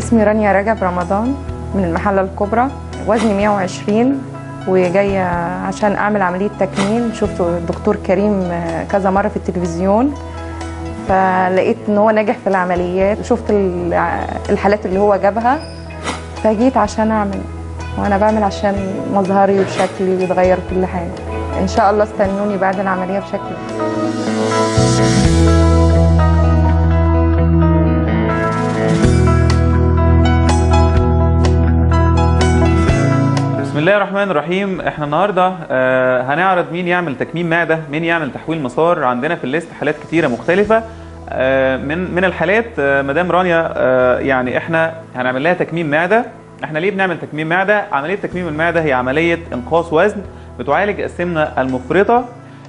اسمي رانيا رجب رمضان من المحلة الكبرى وزني 120 وجاية عشان أعمل عملية تكميم شفت الدكتور كريم كذا مرة في التلفزيون فلقيت إن هو ناجح في العمليات شفت الع- الحالات اللي هو جابها فجيت عشان أعمل وأنا بعمل عشان مظهري وشكلي يتغير كل حاجة إن شاء الله استنوني بعد العملية بشكل بسم الله الرحمن الرحيم احنا النهارده آه، هنعرض مين يعمل تكميم معده مين يعمل تحويل مسار عندنا في الليست حالات كتيره مختلفه آه، من من الحالات آه، مدام رانيا آه، يعني احنا هنعمل لها تكميم معده احنا ليه بنعمل تكميم معده عمليه تكميم المعده هي عمليه انقاص وزن بتعالج السمنه المفرطه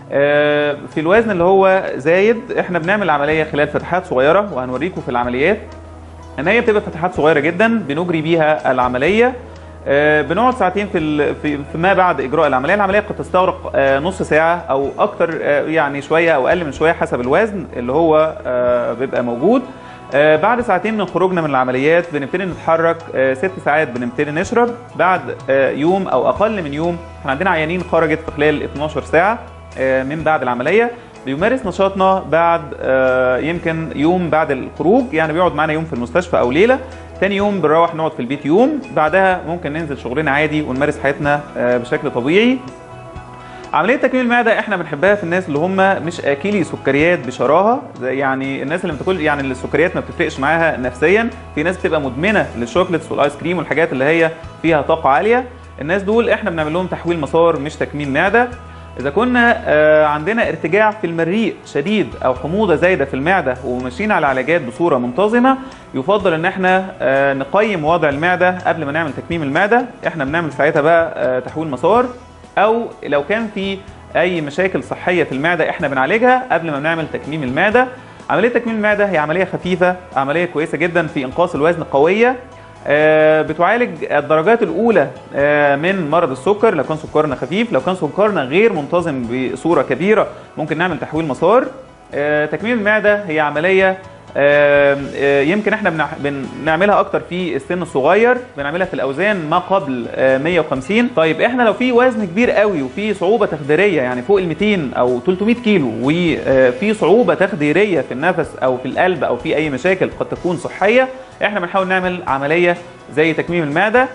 آه، في الوزن اللي هو زايد احنا بنعمل عمليه خلال فتحات صغيره وهنوريكم في العمليات ان هي بتبقى فتحات صغيره جدا بنجري بيها العمليه آه، بنقعد ساعتين في ال- في في ما بعد اجراء العمليه العمليه قد تستغرق آه، نص ساعه او اكتر آه، يعني شويه او اقل من شويه حسب الوزن اللي هو آه، بيبقى موجود آه، بعد ساعتين من خروجنا من العمليات بنبتدي نتحرك آه، ست ساعات بنبتدي نشرب بعد آه، يوم او اقل من يوم احنا عندنا عيانين خرجت في خلال 12 ساعه آه، من بعد العمليه بيمارس نشاطنا بعد آه، يمكن يوم بعد الخروج يعني بيقعد معانا يوم في المستشفى او ليله تاني يوم بنروح نقعد في البيت يوم بعدها ممكن ننزل شغلنا عادي ونمارس حياتنا آه، بشكل طبيعي عمليه تكميم المعده احنا بنحبها في الناس اللي هم مش اكلي سكريات بشراهه زي يعني الناس اللي بتاكل يعني اللي السكريات ما بتفرقش معاها نفسيا في ناس بتبقى مدمنه للشوكليتس والايس كريم والحاجات اللي هي فيها طاقه عاليه الناس دول احنا بنعمل لهم تحويل مسار مش تكميم معده اذا كنا آه، عندنا ارتجاع في المريء شديد او حموضه زايده في المعده وماشيين على علاجات بصوره منتظمه يفضل ان احنا آه، نقيم وضع المعده قبل ما نعمل تكميم المعده احنا بنعمل ساعتها بقى آه، تحويل مسار او لو كان في اي مشاكل صحيه في المعده احنا بنعالجها قبل ما بنعمل تكميم المعده عمليه تكميم المعده هي عمليه خفيفه عمليه كويسه جدا في انقاص الوزن قويه آه، بتعالج الدرجات الاولى آه، من مرض السكر لو كان سكرنا خفيف لو كان سكرنا غير منتظم بصوره كبيره ممكن نعمل تحويل مسار آه، تكميم المعده هي عمليه آه، آه، يمكن احنا بنع- بنعملها اكتر في السن الصغير بنعملها في الاوزان ما قبل آه، 150 طيب احنا لو في وزن كبير قوي وفي صعوبه تخديريه يعني فوق ال 200 او 300 كيلو وفي صعوبه تخديريه في النفس او في القلب او في اي مشاكل قد تكون صحيه احنا بنحاول نعمل عمليه زي تكميم المعده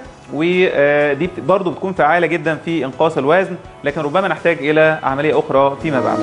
ودي برضو بتكون فعاله جدا في انقاص الوزن لكن ربما نحتاج الى عمليه اخرى فيما بعد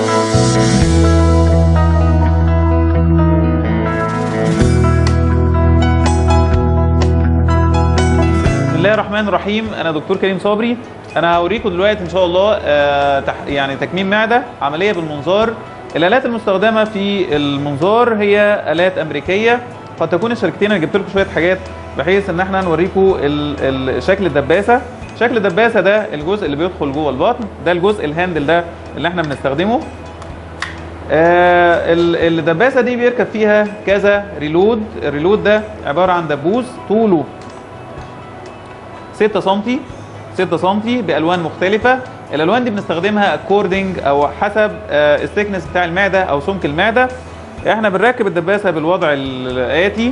بسم الله الرحمن الرحيم انا دكتور كريم صبري انا هوريكم دلوقتي ان شاء الله آه، تح يعني تكميم معده عمليه بالمنظار الالات المستخدمه في المنظار هي الات امريكيه قد تكون الشركتين انا جبت لكم شويه حاجات بحيث ان احنا نوريكم ال- ال- شكل الدباسه شكل الدباسه ده الجزء اللي بيدخل جوه البطن ده الجزء الهاندل ده اللي احنا بنستخدمه آه، ال- الدباسه دي بيركب فيها كذا ريلود الريلود ده عباره عن دبوس طوله 6 سم 6 سم بالوان مختلفه الالوان دي بنستخدمها اكوردنج او حسب الثيكنس بتاع المعده او سمك المعده احنا بنركب الدباسه بالوضع الاتي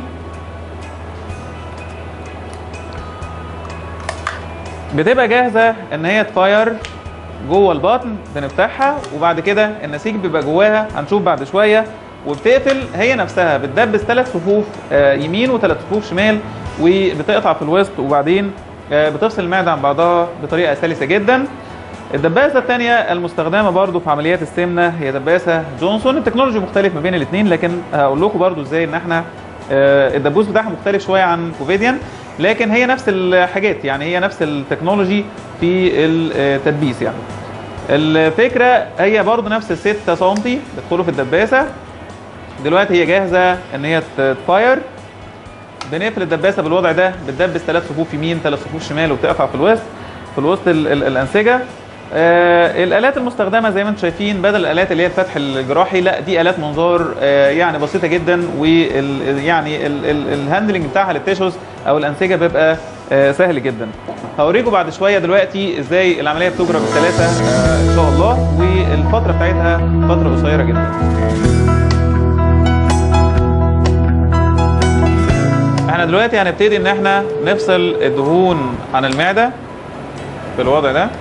بتبقى جاهزه ان هي تفاير جوه البطن بنفتحها وبعد كده النسيج بيبقى جواها هنشوف بعد شويه وبتقفل هي نفسها بتدبس ثلاث صفوف آه، يمين وثلاث صفوف شمال وبتقطع في الوسط وبعدين آه، بتفصل المعده عن بعضها بطريقه سلسه جدا الدباسه الثانيه المستخدمه برضو في عمليات السمنه هي دباسه جونسون التكنولوجي مختلف ما بين الاثنين لكن هقول لكم برضو ازاي ان احنا آه، الدبوس بتاعها مختلف شويه عن كوفيديان لكن هي نفس الحاجات يعني هي نفس التكنولوجي في التدبيس يعني الفكره هي برضو نفس ال 6 سم بيدخلوا في الدباسه دلوقتي هي جاهزه ان هي تفاير بنقفل الدباسه بالوضع ده بتدبس ثلاث صفوف يمين ثلاث صفوف شمال وبتقطع في الوسط في الوسط ال- ال- الانسجه آه الالات المستخدمه زي ما انتم شايفين بدل الالات اللي هي الفتح الجراحي لا دي الات منظار آه يعني بسيطه جدا وال يعني ال- ال- الهاندلنج بتاعها للتيشوز او الانسجه بيبقى آه سهل جدا هوريكم بعد شويه دلوقتي ازاي العمليه بتجرى بسلاسه آه ان شاء الله والفتره بتاعتها فتره قصيره جدا احنا احنا دلوقتي هنبتدي ان احنا نفصل الدهون عن المعده في الوضع ده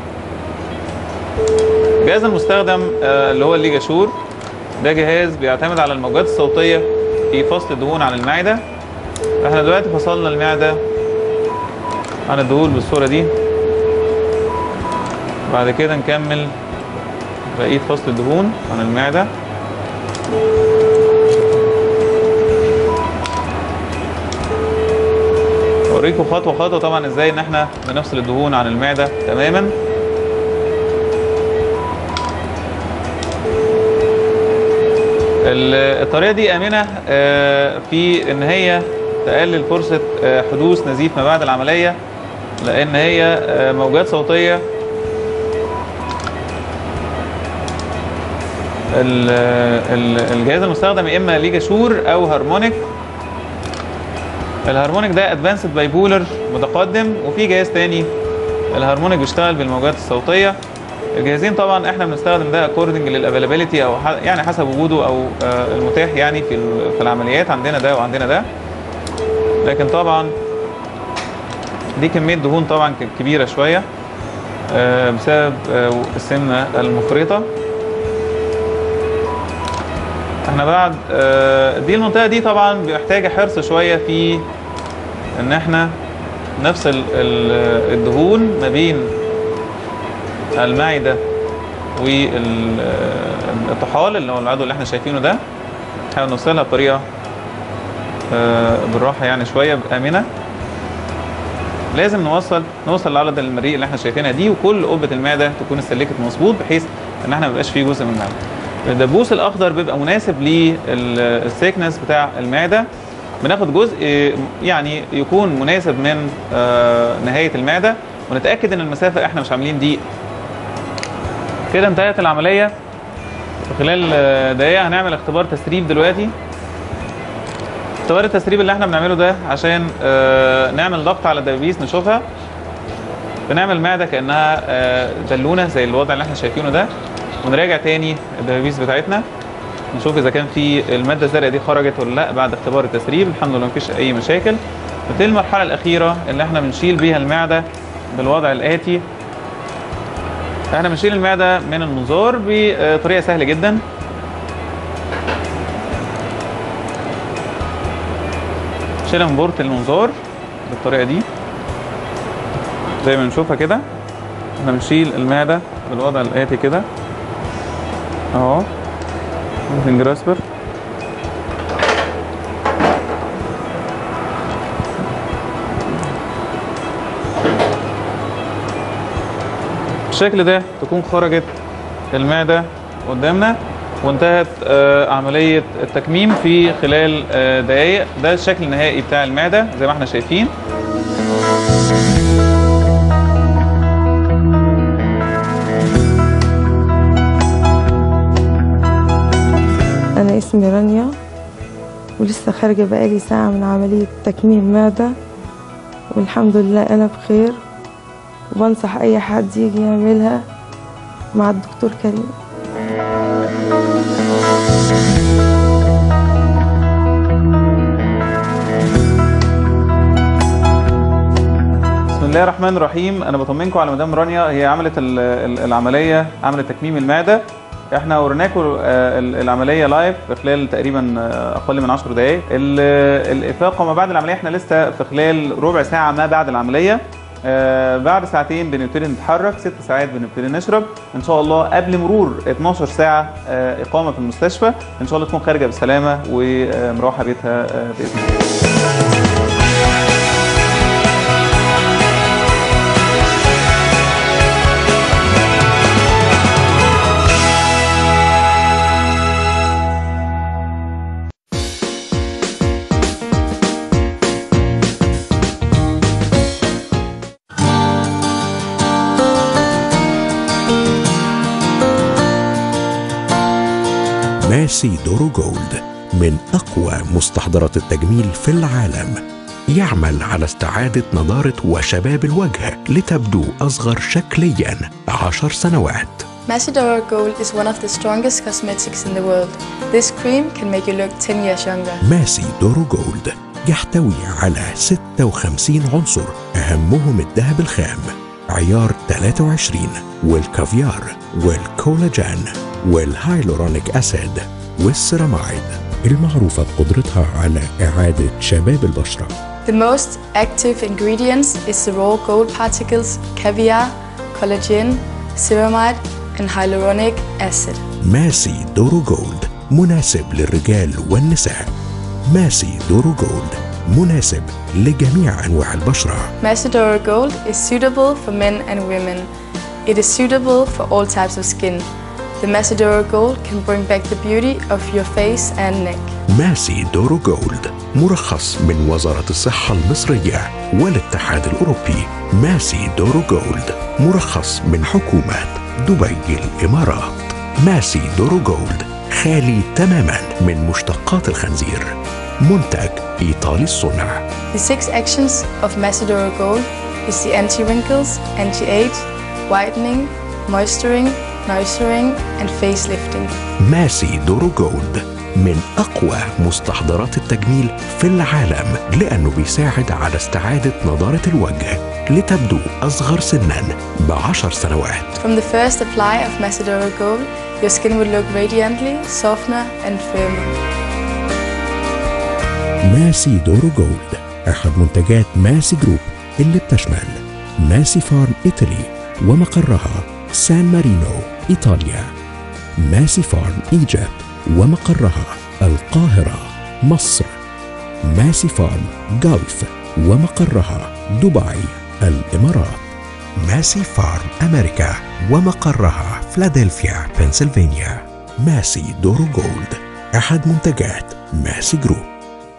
الجهاز المستخدم آه، اللي هو الليجاشور ده جهاز بيعتمد على الموجات الصوتيه في فصل الدهون عن المعده احنا دلوقتي فصلنا المعده عن الدهون بالصوره دي بعد كده نكمل بقيه فصل الدهون عن المعده اوريكم خطوه خطوه طبعا ازاي ان احنا بنفصل الدهون عن المعده تماما ال- الطريقه دي امنه آه، في ان هي تقلل فرصه آه، حدوث نزيف ما بعد العمليه لان هي آه، موجات صوتيه ال- ال- الجهاز المستخدم يا اما ليجاشور او هارمونيك الهارمونيك ده ادفانسد بايبولر متقدم وفي جهاز تاني الهارمونيك بيشتغل بالموجات الصوتيه الجهازين طبعا احنا بنستخدم ده اكوردنج للافيلابيلتي او ح- يعني حسب وجوده او آه، المتاح يعني في ال- في العمليات عندنا ده وعندنا ده لكن طبعا دي كميه دهون طبعا ك- كبيره شويه آه، بسبب آه، السمنه المفرطه احنا بعد آه، دي المنطقه دي طبعا محتاجه حرص شويه في ان احنا نفصل ال- الدهون ما بين المعده والطحال اللي هو العضو اللي احنا شايفينه ده نحاول نوصلها بطريقه آه، بالراحه يعني شويه امنه لازم نوصل نوصل لعضله المريء اللي احنا شايفينها دي وكل قبه المعده تكون استلكت مظبوط بحيث ان احنا ما يبقاش فيه جزء من المعده الدبوس الاخضر بيبقى مناسب للسيكنس بتاع المعده بناخد جزء آه، يعني يكون مناسب من آه، نهايه المعده ونتاكد ان المسافه احنا مش عاملين ضيق كده انتهت العمليه في خلال آه، دقيقه هنعمل اختبار تسريب دلوقتي اختبار التسريب اللي احنا بنعمله ده عشان آه، نعمل ضغط على الدبابيس نشوفها بنعمل معده كانها آه، بالونه زي الوضع اللي احنا شايفينه ده ونراجع تاني الدبابيس بتاعتنا نشوف اذا كان في الماده الزرقاء دي خرجت ولا لا بعد اختبار التسريب الحمد لله مفيش اي مشاكل نبتدي المرحله الاخيره اللي احنا بنشيل بيها المعده بالوضع الاتي احنا بنشيل المعده من المنظار بطريقه سهله جدا شيلها من بورت المنظار بالطريقه دي زي ما بنشوفها كده احنا بنشيل المعده بالوضع الاتي كده اهو ممكن جراسبر بالشكل ده تكون خرجت المعدة قدامنا وانتهت آه، عملية التكميم في خلال آه، دقايق ده الشكل النهائي بتاع المعدة زي ما احنا شايفين أنا اسمي رانيا ولسه خارجة بقالي ساعة من عملية تكميم معدة والحمد لله أنا بخير وبنصح أي حد يجي يعملها مع الدكتور كريم بسم الله الرحمن الرحيم انا بطمنكم على مدام رانيا هي عملت ال- ال- العمليه عملت تكميم المعده احنا وريناكم آه، ال- العمليه لايف في خلال تقريبا آه، اقل من 10 دقائق ال- الافاقه ما بعد العمليه احنا لسه في خلال ربع ساعه ما بعد العمليه آه، بعد ساعتين بنبتدي نتحرك ست ساعات بنبتدي نشرب ان شاء الله قبل مرور 12 ساعه آه، اقامه في المستشفى ان شاء الله تكون خارجه بسلامه ومروحه بيتها آه، باذن الله ماسي دورو جولد من أقوى مستحضرات التجميل في العالم يعمل على استعادة نضارة وشباب الوجه لتبدو أصغر شكليا عشر سنوات Macedora Gold is one of the strongest cosmetics in the world. This cream can make you look 10 years younger. ماسي دورو جولد يحتوي على 56 عنصر أهمهم الذهب الخام عيار 23 والكافيار والكولاجين والهايلورونيك أسيد والسيرامايد المعروفة بقدرتها على إعادة شباب البشرة The most active ingredients is the raw gold particles, caviar, collagen, ceramide, and hyaluronic acid. ماسي دورو جولد مناسب للرجال والنساء ماسي دورو جولد مناسب لجميع أنواع البشرة Macedora Gold is suitable for men and women. It is suitable for all types of skin. The Macedora Gold can bring back the beauty of your face and neck. ماسي دورو جولد مرخص من وزارة الصحة المصرية والاتحاد الأوروبي ماسي دورو جولد مرخص من حكومة دبي الإمارات ماسي دورو جولد خالي تماما من مشتقات الخنزير منتج إيطالي الصنع The six actions of Macedora Gold is the anti-wrinkles, anti-age, whitening, moisturing, nourishing, and facelifting. ماسي دورو جولد من أقوى مستحضرات التجميل في العالم لأنه بيساعد على استعادة نضارة الوجه لتبدو أصغر سنا بعشر سنوات From the first apply of Macedora Gold, your skin will look radiantly, softer, and firmer. ماسي دورو جولد أحد منتجات ماسي جروب اللي بتشمل ماسي فارم إيطالي ومقرها سان مارينو إيطاليا ماسي فارم إيجيبت ومقرها القاهرة مصر ماسي فارم جولف ومقرها دبي الإمارات ماسي فارم أمريكا ومقرها فلادلفيا بنسلفانيا ماسي دورو جولد أحد منتجات ماسي جروب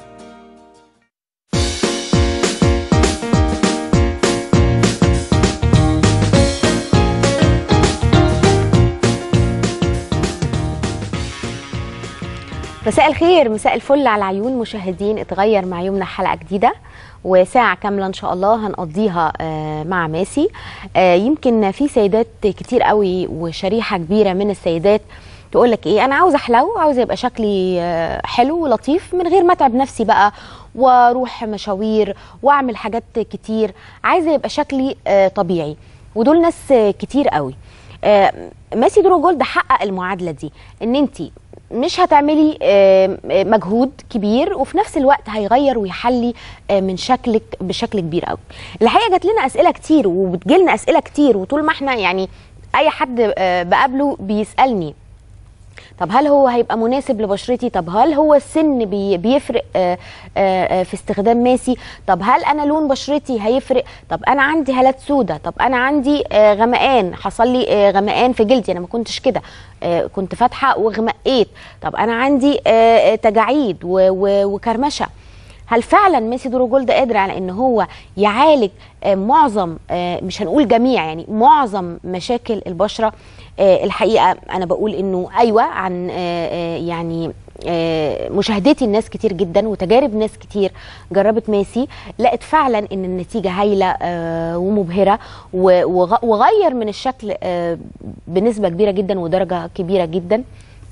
مساء الخير مساء الفل على عيون مشاهدين اتغير مع يومنا حلقه جديده وساعة كاملة إن شاء الله هنقضيها آه، مع ماسي آه، يمكن في سيدات كتير قوي وشريحة كبيرة من السيدات تقول لك ايه انا عاوزه احلو عاوزه يبقى شكلي آه، حلو ولطيف من غير ما اتعب نفسي بقى واروح مشاوير واعمل حاجات كتير عايزه يبقى شكلي آه، طبيعي ودول ناس آه، كتير قوي آه، ماسي درو جولد حقق المعادله دي ان انت مش هتعملي آه، آه، مجهود كبير وفي نفس الوقت هيغير ويحلي آه، من شكلك بشكل كبير قوي الحقيقه جات لنا اسئله كتير وبتجيلنا اسئله كتير وطول ما احنا يعني اي حد آه، بقابله بيسالني طب هل هو هيبقى مناسب لبشرتي طب هل هو السن بي بيفرق آه، آه، آه، في استخدام ماسي طب هل انا لون بشرتي هيفرق طب انا عندي هالات سودة طب انا عندي آه، غمقان حصل لي آه، غمقان في جلدي انا ما كنتش كده آه، كنت فاتحه وغمقيت طب انا عندي آه، آه، تجاعيد و- و- وكرمشه هل فعلا ميسي دورو جولد قادر على ان هو يعالج آه، معظم آه، مش هنقول جميع يعني معظم مشاكل البشره آه، الحقيقه انا بقول انه ايوه عن آه، آه، يعني آه، مشاهدتي الناس كتير جدا وتجارب ناس كتير جربت ماسي لقت فعلا ان النتيجه هايله آه، ومبهره و- وغ- وغير من الشكل آه، بنسبه كبيره جدا ودرجه كبيره جدا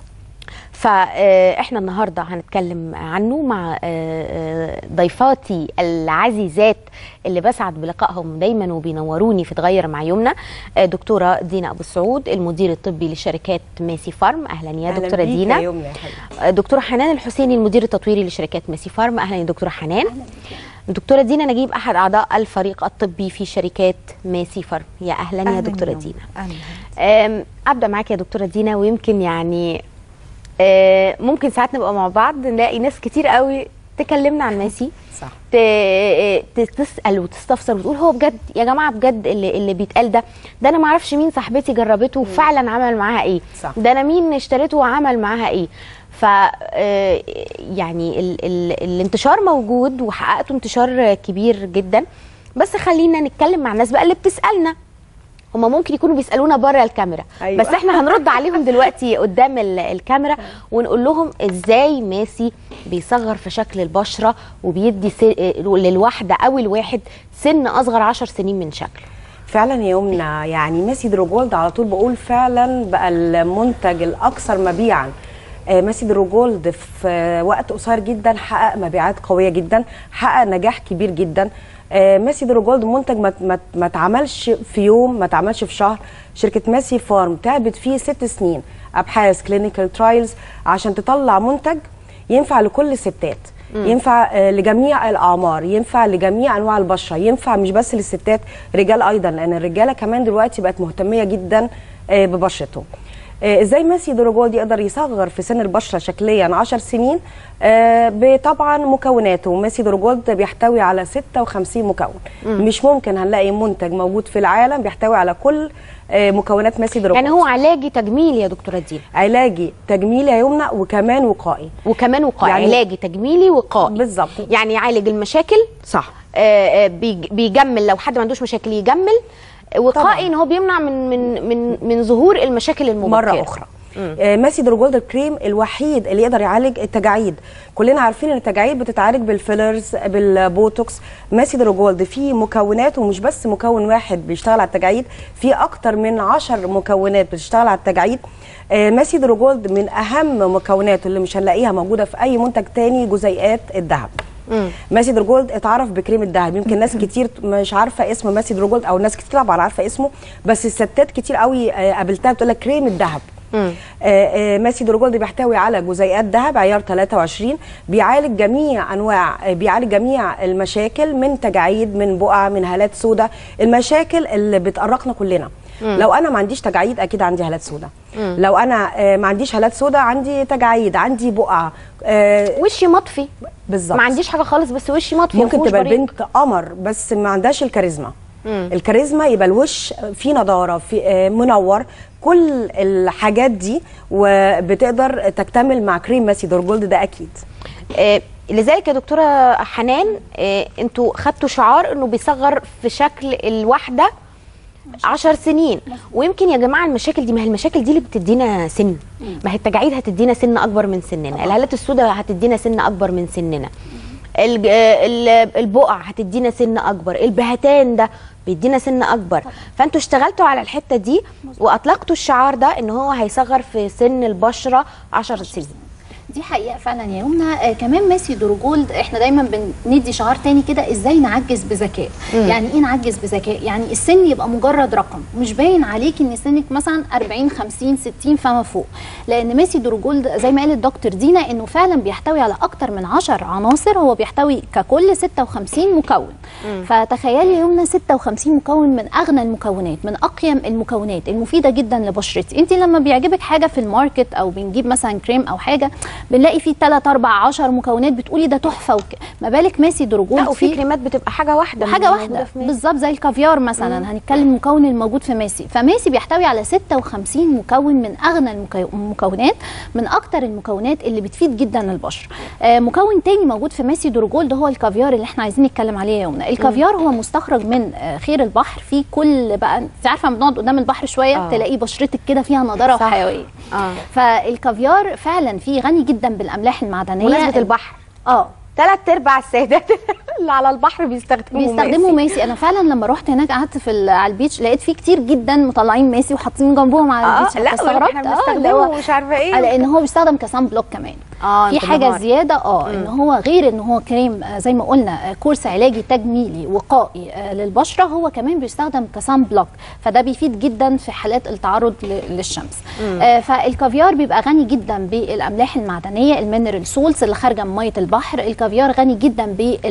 فاحنا النهارده هنتكلم عنه مع آه، آه، ضيفاتي العزيزات اللي بسعد بلقائهم دايما وبينوروني في تغير مع يومنا آه، دكتوره دينا ابو السعود المدير الطبي لشركات ماسي فارم اهلا يا أهلاً دكتوره بيك دينا يا يمنى يا حبيبي. آه، دكتوره حنان الحسيني المدير التطويري لشركات ماسي فارم اهلا يا دكتوره حنان دكتوره دينا نجيب احد اعضاء الفريق الطبي في شركات ماسي فارم يا اهلا, يا دكتوره دينا أم، ابدا معاك يا دكتوره دينا ويمكن يعني آه، ممكن ساعات نبقى مع بعض نلاقي ناس كتير قوي تكلمنا عن ماسي صح ت- آه، ت- تسال وتستفسر وتقول هو بجد يا جماعه بجد اللي اللي بيتقال ده ده انا ما اعرفش مين صاحبتي جربته وفعلا عمل معاها ايه صح. ده انا مين اشتريته وعمل معاها ايه ف آه، يعني ال ال الانتشار موجود وحققتوا انتشار كبير جدا بس خلينا نتكلم مع الناس بقى اللي بتسالنا هما ممكن يكونوا بيسالونا بره الكاميرا أيوة. بس احنا هنرد عليهم دلوقتي قدام ال- الكاميرا ونقول لهم ازاي ماسي بيصغر في شكل البشره وبيدي س- للواحده او الواحد سن اصغر 10 سنين من شكله فعلا يا يمنى يعني ميسي دروجولد على طول بقول فعلا بقى المنتج الاكثر مبيعا آه، ماسي درو جولد في آه، وقت قصير جدا حقق مبيعات قويه جدا حقق نجاح كبير جدا آه، ماسي درو جولد منتج ما ما ما اتعملش في يوم ما اتعملش في شهر شركه ماسي فارم تعبت فيه ست سنين ابحاث كلينيكال ترايلز عشان تطلع منتج ينفع لكل الستات ينفع آه، لجميع الاعمار ينفع لجميع انواع البشره ينفع مش بس للستات رجال ايضا لان الرجاله كمان دلوقتي بقت مهتميه جدا آه، ببشرتهم آه، ازاي ماسي دروجولد يقدر يصغر في سن البشره شكليا 10 سنين آه، بطبعا مكوناته ماسي دروجولد بيحتوي على 56 مكون مش ممكن هنلاقي منتج موجود في العالم بيحتوي على كل آه، مكونات ماسي دروجولد يعني هو علاجي تجميلي يا دكتوره دينا علاجي تجميلي يا يمنى وكمان وقائي وكمان وقائي يعني- علاجي تجميلي وقائي بالظبط. يعني يعالج المشاكل صح آه، آه، بيج- بيجمل لو حد ما عندوش مشاكل يجمل وقائي طبعاً. ان هو بيمنع من من من من ظهور المشاكل المبكره مره اخرى آه، ماسي دروجولد كريم الوحيد اللي يقدر يعالج التجاعيد كلنا عارفين ان التجاعيد بتتعالج بالفيلرز بالبوتوكس ماسي دروجولد فيه مكونات ومش بس مكون واحد بيشتغل على التجاعيد في اكتر من عشر مكونات بتشتغل على التجاعيد آه، ماسي دروجولد من اهم مكوناته اللي مش هنلاقيها موجوده في اي منتج تاني جزيئات الذهب ماسي دروجولد اتعرف بكريم الذهب يمكن ناس كتير مش عارفه اسم ماسي دروجولد او ناس كتير طبعا عارفه اسمه بس الستات كتير قوي آه، قابلتها بتقول لك كريم الذهب آه، آه، ماسي دروجولد بيحتوي على جزيئات ذهب عيار 23 بيعالج جميع انواع آه، بيعالج جميع المشاكل من تجاعيد من بقع من هالات سوداء المشاكل اللي بتقرقنا كلنا لو انا ما عنديش تجاعيد اكيد عندي هالات سوداء لو انا آه، ما عنديش هالات سوداء عندي تجاعيد عندي بقع آه، وشي مطفي بالظبط ما عنديش حاجه خالص بس وشي مطفي ممكن مفيهوش تبقى بريق. البنت قمر بس ما عندهاش الكاريزما الكاريزما يبقى الوش فيه نضاره في آه، منور كل الحاجات دي وبتقدر تكتمل مع كريم ماسي دورجولد ده اكيد آه، لذلك يا دكتوره حنان آه، انتوا خدتوا شعار انه بيصغر في شكل الواحده عشر سنين ويمكن يا جماعه المشاكل دي ما هي المشاكل دي اللي بتدينا سن ما هي التجاعيد هتدينا سن اكبر من سننا الهالات السوداء هتدينا سن اكبر من سننا الج- آه، ال- البقع هتدينا سن اكبر البهتان ده بيدينا سن اكبر فانتوا اشتغلتوا على الحته دي واطلقتوا الشعار ده ان هو هيصغر في سن البشره 10 سنين دي حقيقه فعلا يا يمنى آه كمان ميسي دروجولد احنا دايما بندي شعار تاني كده ازاي نعجز بذكاء يعني ايه نعجز بذكاء يعني السن يبقى مجرد رقم مش باين عليك ان سنك مثلا 40 50 60 فما فوق لان ميسي دروجولد زي ما قالت دكتور دينا انه فعلا بيحتوي على اكتر من 10 عناصر هو بيحتوي ككل 56 مكون فتخيلي يا يمنى 56 مكون من اغنى المكونات من اقيم المكونات المفيده جدا لبشرتي انت لما بيعجبك حاجه في الماركت او بنجيب مثلا كريم او حاجه بنلاقي فيه 3 4 10 مكونات بتقولي ده تحفه وك... ما بالك ماسي دروجولد لا وفي فيه كريمات بتبقى حاجه واحده حاجه موجودة واحده في ميسي. بالظبط زي الكافيار مثلا هنتكلم المكون الموجود في ماسي فماسي بيحتوي على 56 مكون من اغنى المكو- المكونات من اكتر المكونات اللي بتفيد جدا البشره آه مكون تاني موجود في ماسي دروجولد هو الكافيار اللي احنا عايزين نتكلم عليه يا يومنا الكافيار هو مستخرج من آه خير البحر في كل بقى انت عارفه لما بنقعد قدام البحر شويه آه. تلاقي بشرتك كده فيها نضاره صح. وحيويه اه فالكافيار فعلا فيه غني جدا بالاملاح المعدنيه بمناسبه البحر اه ثلاث ارباع السيدات اللي على البحر بيستخدموا بيستخدموا ماسي. ماسي انا فعلا لما رحت هناك قعدت في ال- على البيتش لقيت فيه كتير جدا مطلعين ماسي وحاطين جنبهم على اه البيتش لا فاستغربت احنا اه اللي بنستخدمه هو ومش عارفه ايه آه، لان هو بيستخدم كسان بلوك كمان اه في انت حاجه نهار. زياده اه ان هو غير ان هو كريم آه، زي ما قلنا آه، كورس علاجي تجميلي وقائي آه، للبشره هو كمان بيستخدم كسان بلوك فده بيفيد جدا في حالات التعرض ل- للشمس آه، فالكافيار بيبقى غني جدا بالاملاح المعدنيه المينرال سولز اللي خارجه من ميه البحر الكافيار غني جدا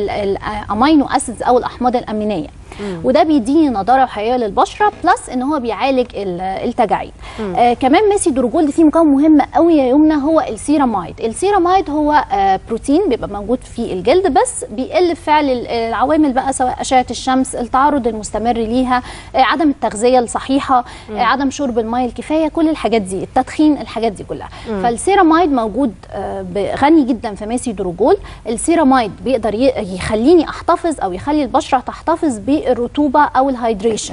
بالامينو اسيدز او الاحماض الامينيه وده بيديني نضاره وحيويه للبشره بلس ان هو بيعالج ال- التجاعيد آه كمان ميسي دروجولد فيه مكون مهم قوي يا يمنى هو السيرامايد السيرامايد هو آه بروتين بيبقى موجود في الجلد بس بيقل فعل ال- العوامل بقى سواء اشعه الشمس التعرض المستمر ليها آه عدم التغذيه الصحيحه آه عدم شرب الميه الكفايه كل الحاجات دي التدخين الحاجات دي كلها فالسيرامايد موجود آه ب- غني جدا في ميسي دروجول السيرامايد بيقدر ي- يخليني احتفظ او يخلي البشره تحتفظ بالرطوبه او الهايدريشن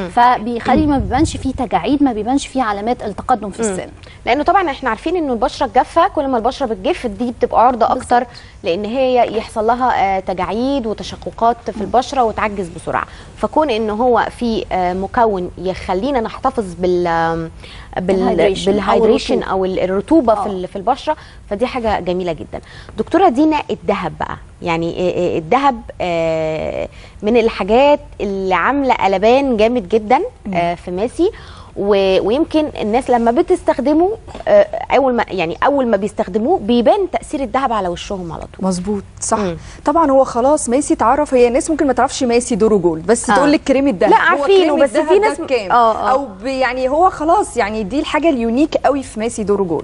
فبيخلي ما بيبانش فيه تجاعيد ما بيبانش فيه علامات التقدم في السن لانه طبعا احنا عارفين انه البشره الجافه كل ما البشره بتجف دي بتبقى عرضه اكتر لان هي يحصل لها آه، تجاعيد وتشققات في البشره وتعجز بسرعه فكون ان هو في آه، مكون يخلينا نحتفظ بال آم، بال الهيدريشن أو بالهيدريشن الرطوبة. او ال- الرطوبه في آه. ال- في البشره فدي حاجه جميله جدا دكتوره دينا الذهب بقى يعني آه، آه، الذهب آه، من الحاجات اللي عامله قلبان جامد جدا آه، في ماسي و- ويمكن الناس لما بتستخدمه آه، اول ما يعني اول ما بيستخدموه بيبان تاثير الذهب على وشهم على طول مظبوط صح مم. طبعا هو خلاص ماسي اتعرف هي الناس ممكن ما تعرفش ماسي دورو جولد بس آه. تقول لك كريم الدهب لا، هو عارفينه، كريم بس في الدهب ده ناس- بكام آه، آه. او ب- يعني هو خلاص يعني دي الحاجه اليونيك قوي في ماسي دورو جولد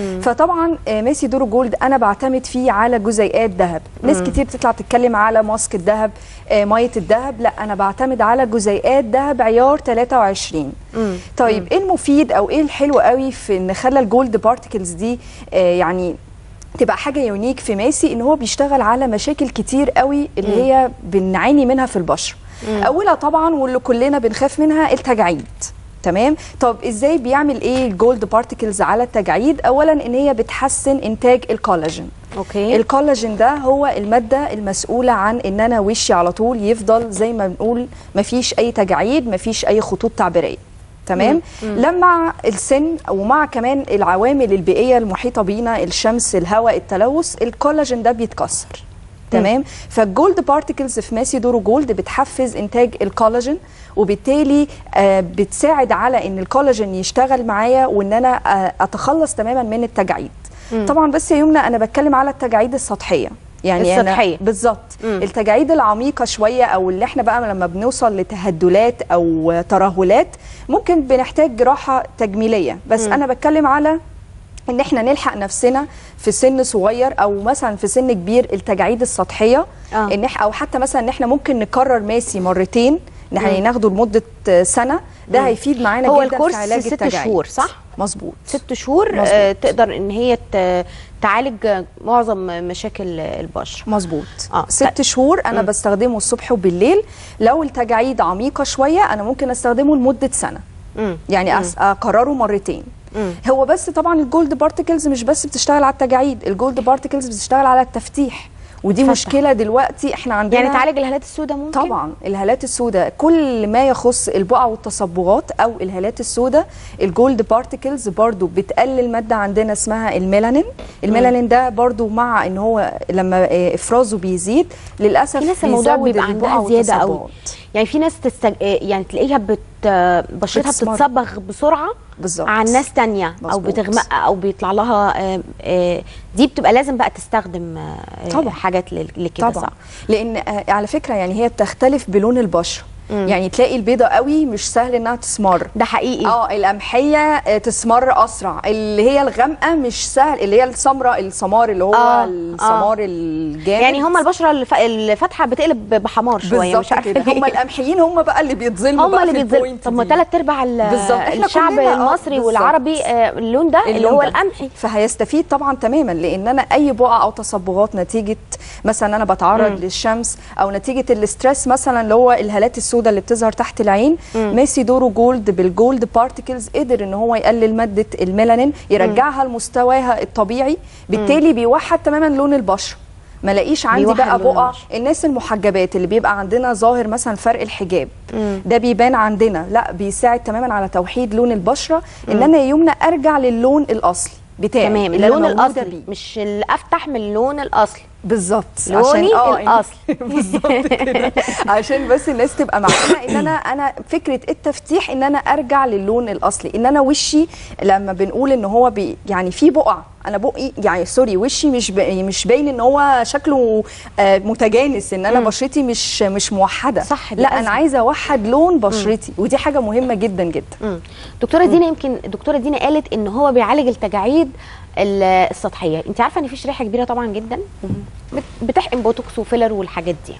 فطبعا آه، ماسي دورو جولد انا بعتمد فيه على جزيئات ذهب ناس كتير بتطلع تتكلم على ماسك الذهب آه، ميه الذهب لا انا بعتمد على جزيئات ذهب عيار 23 طيب ايه المفيد او ايه الحلو قوي في ان خلى الجولد بارتكلز دي آه، يعني تبقى حاجه يونيك في ماسي ان هو بيشتغل على مشاكل كتير قوي اللي هي بنعاني منها في البشره اولها طبعا واللي كلنا بنخاف منها التجاعيد تمام طب ازاي بيعمل ايه الجولد بارتكلز على التجاعيد اولا ان هي بتحسن انتاج الكولاجين اوكي الكولاجين ده هو المادة المسؤولة عن ان انا وشي على طول يفضل زي ما بنقول مفيش اي تجاعيد مفيش اي خطوط تعبيرية تمام لما السن ومع كمان العوامل البيئية المحيطة بينا الشمس الهواء التلوث الكولاجين ده بيتكسر تمام فالجولد بارتكلز في ماسي دورو جولد بتحفز انتاج الكولاجين وبالتالي آه بتساعد على ان الكولاجين يشتغل معايا وان انا آه اتخلص تماما من التجاعيد طبعا بس يا يمنى انا بتكلم على التجاعيد السطحيه يعني السطحية. أنا بالظبط التجاعيد العميقه شويه او اللي احنا بقى لما بنوصل لتهدلات او ترهلات ممكن بنحتاج جراحه تجميليه بس انا بتكلم على ان احنا نلحق نفسنا في سن صغير او مثلا في سن كبير التجاعيد السطحيه آه. ان إح او حتى مثلا ان احنا ممكن نكرر ماسي مرتين ان احنا ناخده لمده سنه ده هيفيد معانا هو جدا الكورس في علاج ست التجاعيد شهور، صح؟ مظبوط ست شهور مظبوط. آه تقدر ان هي ت- تعالج معظم مشاكل البشره مظبوط آه. آه. ست شهور انا مم. بستخدمه الصبح وبالليل لو التجاعيد عميقه شويه انا ممكن استخدمه لمده سنه مم. يعني أس- اكرره مرتين مم. هو بس طبعا الجولد بارتكلز مش بس بتشتغل على التجاعيد الجولد بارتكلز بتشتغل على التفتيح ودي فتح. مشكله دلوقتي احنا عندنا يعني تعالج الهالات السوداء ممكن طبعا الهالات السوداء كل ما يخص البقع والتصبغات او الهالات السوداء الجولد بارتكلز برضو بتقلل ماده عندنا اسمها الميلانين الميلانين ده برضو مع ان هو لما آه، افرازه بيزيد للاسف في ناس الموضوع بيزود بيبقى البقع عندها زياده قوي والتصبغات. يعني في ناس تستج... آه، يعني تلاقيها بت بشرتها بتسمر. بتتصبغ بسرعه بالظبط عن ناس تانية او مظبوط. بتغمق او بيطلع لها آه، آه، دي بتبقى لازم بقى تستخدم آه، طبعا. حاجات لل- لكده طبعا صح لان آه، على فكره يعني هي بتختلف بلون البشره يعني تلاقي البيضه قوي مش سهل انها تسمر ده حقيقي اه القمحيه آه، تسمر اسرع اللي هي الغامقه مش سهل اللي هي السمراء السمار اللي هو آه، السمار الجامد يعني هم البشره الف- الفاتحه بتقلب بحمار شويه مش بالظبط عارفه كده هم ليه. القمحيين هم بقى اللي بيتظلموا هم بقى اللي في بيتظلموا البوينت طب ما دي. ثلاث ارباع ال- بالظبط. إحنا الشعب كلنا، آه، المصري بالظبط. والعربي آه، اللون ده اللي اللون هو ده. القمحي فهيستفيد طبعا تماما لان انا اي بقع او تصبغات نتيجه مثلا انا بتعرض مم. للشمس او نتيجه الاسترس مثلا اللي هو الهالات السوداء اللي بتظهر تحت العين ماسي دورو جولد بالجولد بارتكلز قدر ان هو يقلل ماده الميلانين يرجعها لمستواها الطبيعي بالتالي بيوحد تماما لون البشره ما لاقيش عندي بيوحد بقى لون بقع البشرة. الناس المحجبات اللي بيبقى عندنا ظاهر مثلا فرق الحجاب ده بيبان عندنا لا بيساعد تماما على توحيد لون البشره ان انا يمنى ارجع للون الاصلي بتاعي تمام اللي أنا اللون مولودة الاصلي بيه. مش الافتح من اللون الاصلي بالظبط لوني آه، الاصلي بالظبط كده عشان بس الناس تبقى معانا ان انا انا فكره التفتيح ان انا ارجع للون الاصلي ان انا وشي لما بنقول ان هو بي يعني في بقع انا بقي يعني سوري وشي مش ب- مش باين ان هو شكله آه، متجانس ان انا مم. بشرتي مش مش موحده صح، دي لا أزمة. انا عايزه اوحد لون بشرتي ودي حاجه مهمه جدا جدا مم. دكتوره دينا يمكن دكتوره دينا قالت ان هو بيعالج التجاعيد ال- السطحيه انت عارفه ان في شريحه كبيره طبعا جدا بت- بتحقن بوتوكس وفيلر والحاجات دي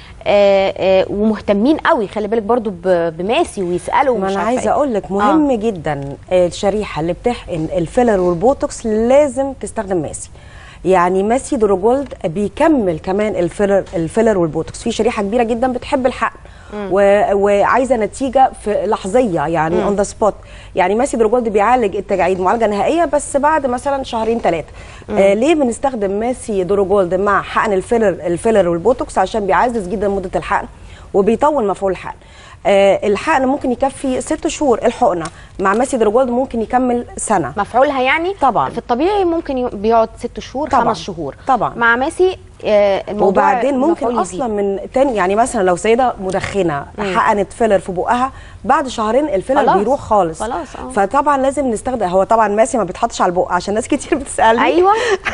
آه آه ومهتمين قوي خلي بالك برضو ب- بماسي ويسالوا ما ومش انا عارفة عايزه إيه. اقول لك مهم جدا الشريحه اللي بتحقن الفيلر والبوتوكس لازم تستخدم ماسي يعني ماسي دروجولد بيكمل كمان الفيلر الفيلر والبوتوكس في شريحه كبيره جدا بتحب الحقن و... وعايزه نتيجه في لحظيه يعني اون ذا سبوت يعني ماسي دروجولد بيعالج التجاعيد معالجه نهائيه بس بعد مثلا شهرين ثلاثه آه ليه بنستخدم ماسي دروجولد مع حقن الفيلر الفيلر والبوتوكس عشان بيعزز جدا مده الحقن وبيطول مفعول الحقن آه الحقن ممكن يكفي ست شهور الحقنه مع ماسي دروجولد ممكن يكمل سنه مفعولها يعني طبعا. في الطبيعي ممكن ي- بيقعد ست شهور طبعا. خمس شهور طبعا. مع ماسي آه، الموضوع وبعدين ممكن مفعول اصلا يزيد. من تاني يعني مثلا لو سيده مدخنه حقنت فيلر في بقها بعد شهرين الفيلر خلاص. بيروح خالص خلاص، آه. فطبعا لازم نستخدم هو طبعا ماسي ما بيتحطش على البق عشان ناس كتير بتسالني ايوه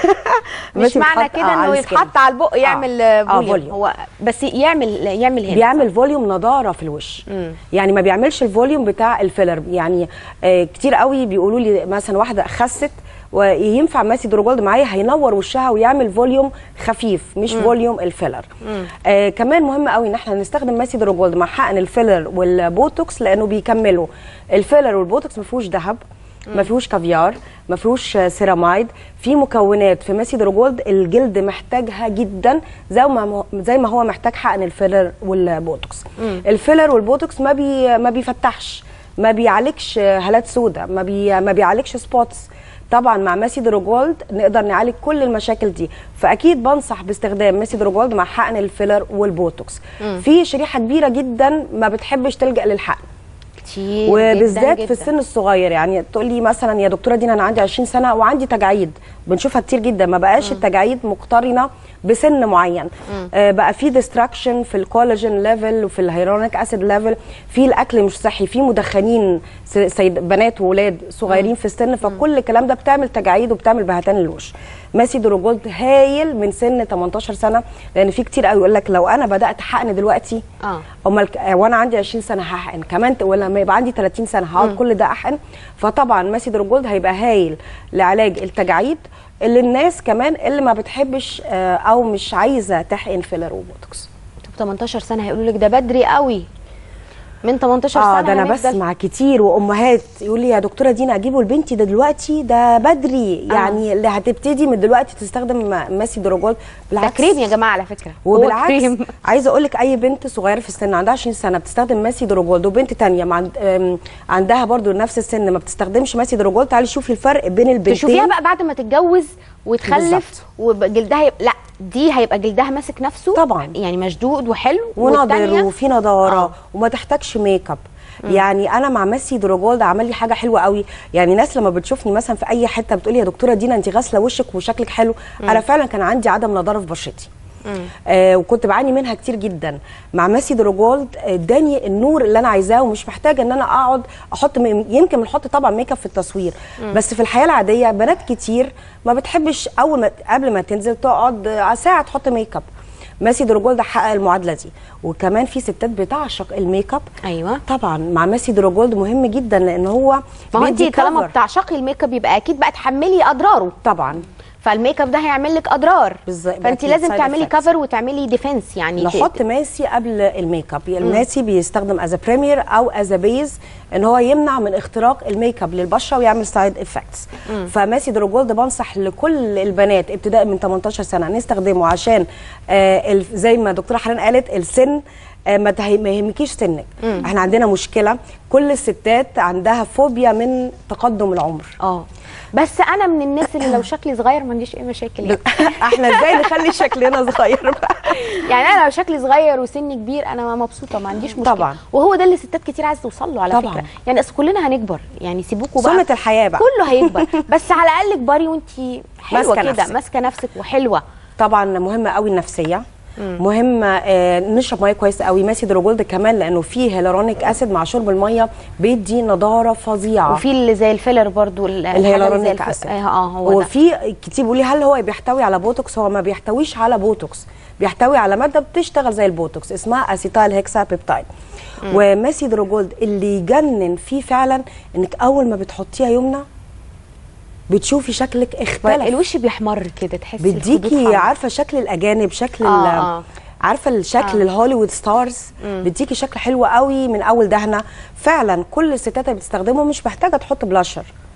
مش ماشي معنى بيتحط- كده آه، انه على السكين. يتحط على البق يعمل آه، فوليوم فوليوم. هو بس يعمل يعمل هنا بيعمل فوليوم نضاره في الوش يعني ما بيعملش الفوليوم بتاع الفيلر يعني آه كتير قوي بيقولوا لي مثلا واحده خست وينفع ماسي دروجولد معايا هينور وشها ويعمل فوليوم خفيف مش فوليوم الفيلر آه كمان مهم قوي ان احنا نستخدم ماسي دروجولد مع حقن الفيلر والبوتوكس لانه بيكملوا الفيلر والبوتوكس ما فيهوش ذهب ما فيهوش كافيار ما فيهوش آه، سيرامايد في مكونات في ماسي دروجولد الجلد محتاجها جدا زي ما زي ما هو محتاج حقن الفيلر والبوتوكس الفيلر والبوتوكس ما بي ما بيفتحش ما بيعالجش آه، هالات سوداء ما بي ما بيعالجش سبوتس طبعا مع ماسي دروجولد نقدر نعالج كل المشاكل دي فاكيد بنصح باستخدام ماسي دروجولد مع حقن الفيلر والبوتوكس في شريحه كبيره جدا ما بتحبش تلجا للحقن كتير وبالذات جداً في السن الصغير يعني تقول لي مثلا يا دكتوره دينا انا عندي 20 سنه وعندي تجاعيد بنشوفها كتير جدا ما بقاش التجاعيد مقترنه بسن معين آه بقى في ديستراكشن في الكولاجين ليفل وفي الهيرونيك اسيد ليفل في الاكل مش صحي في مدخنين س- سيد بنات وولاد صغيرين في السن فكل الكلام ده بتعمل تجاعيد وبتعمل بهتان للوش ماسي دروجولد هايل من سن 18 سنه لان في كتير قوي يقول لك لو انا بدات حقن دلوقتي اه امال ك- وانا عندي 20 سنه هحقن كمان ت- ولا لما يبقى عندي 30 سنه هقعد كل ده احقن فطبعا ماسي دروجولد هيبقى هايل لعلاج التجاعيد اللي الناس كمان اللي ما بتحبش آه، او مش عايزه تحقن فيلر وبوتوكس طب 18 سنه هيقولوا لك ده بدري قوي من 18 سنه اه ده انا هنفضل- بسمع كتير وامهات يقول لي يا دكتوره دينا اجيبه لبنتي ده دلوقتي ده بدري يعني اللي هتبتدي من دلوقتي تستخدم ماسي دروجولد ده بالعكس كريم يا جماعه على فكره هو وبالعكس كريم. عايزه اقول لك اي بنت صغيره في السن عندها 20 سنه بتستخدم ماسي دروجولد وبنت تانية مع أم، عندها برضو نفس السن ما بتستخدمش ماسي دروجولد تعالي شوفي الفرق بين البنتين تشوفيها بقى بعد ما تتجوز وتخلف بالظبط. وجلدها يبقى لا دي هيبقى جلدها ماسك نفسه طبعا. يعني مشدود وحلو ونضر والتانية- وفي نضاره آه. آه. وما تحتاجش ميك اب يعني انا مع ميسي دروجولد عمل لي حاجه حلوه قوي يعني ناس لما بتشوفني مثلا في اي حته بتقولي يا دكتوره دينا انت غاسله وشك وشكلك حلو انا فعلا كان عندي عدم نضاره في بشرتي آه وكنت بعاني منها كتير جدا مع ماسي دروجولد اداني النور اللي انا عايزاه ومش محتاجه ان انا اقعد احط م- يمكن بنحط طبعا ميك اب في التصوير بس في الحياه العاديه بنات كتير ما بتحبش اول ما قبل ما تنزل تقعد على ساعه تحط ميك اب ماسي دروجولد حقق المعادله دي وكمان في ستات بتعشق الميك اب ايوه طبعا مع ماسي دروجولد مهم جدا لان هو ما هو انت بيدي طالما cover. بتعشقي الميك اب يبقى اكيد بقى تحملي اضراره طبعا فالميك اب ده هيعمل لك اضرار بالظبط، فانت أكيد لازم side تعملي effects. كفر وتعملي ديفنس يعني ت- نحط ماسي قبل الميك اب الماسي بيستخدم از بريمير او از بيز ان هو يمنع من اختراق الميك اب للبشره ويعمل سايد افكتس فماسي دروجولد بنصح لكل البنات ابتداء من 18 سنه نستخدمه عشان آه ال- زي ما دكتوره حنان قالت السن آه، ما تهي- ما يهمكيش سنك احنا عندنا مشكله كل الستات عندها فوبيا من تقدم العمر اه بس انا من الناس اللي لو شكلي صغير ما عنديش اي مشاكل يعني. احنا ازاي نخلي شكلنا صغير بقى يعني انا لو شكلي صغير وسني كبير انا مبسوطه ما عنديش مشكله طبعا. وهو ده اللي ستات كتير عايزه توصل له على طبعا. فكره يعني اصل كلنا هنكبر يعني سيبوكوا بقى سنه الحياه بقى كله هيكبر بس على الاقل كبري وانت حلوه ماسكة كده نفسك. ماسكه نفسك وحلوه طبعا مهمه قوي النفسيه مهم آه نشرب ميه كويس قوي ماسي دروجولد كمان لانه فيه هيلورونيك اسيد مع شرب الميه بيدي نضاره فظيعه وفي اللي زي الفيلر برضو ال- الحاجة اللي زي الهيلورونيك الف- اسيد اه آه، هو ده وفي كتير بيقول لي هل هو بيحتوي على بوتوكس هو ما بيحتويش على بوتوكس بيحتوي على ماده بتشتغل زي البوتوكس اسمها اسيتايل هيكسا بيبتايد وماسي دروجولد اللي يجنن فيه فعلا انك اول ما بتحطيها يمنى بتشوفي شكلك اختلف الوش بيحمر كده تحسي الخدود بتديكي حمرا. عارفه شكل الاجانب شكل آه، ال- آه. عارفه الشكل الهوليوود ستارز بتديكي شكل حلو قوي من اول دهنه فعلا كل الستات اللي بتستخدمه مش محتاجه تحط بلاشر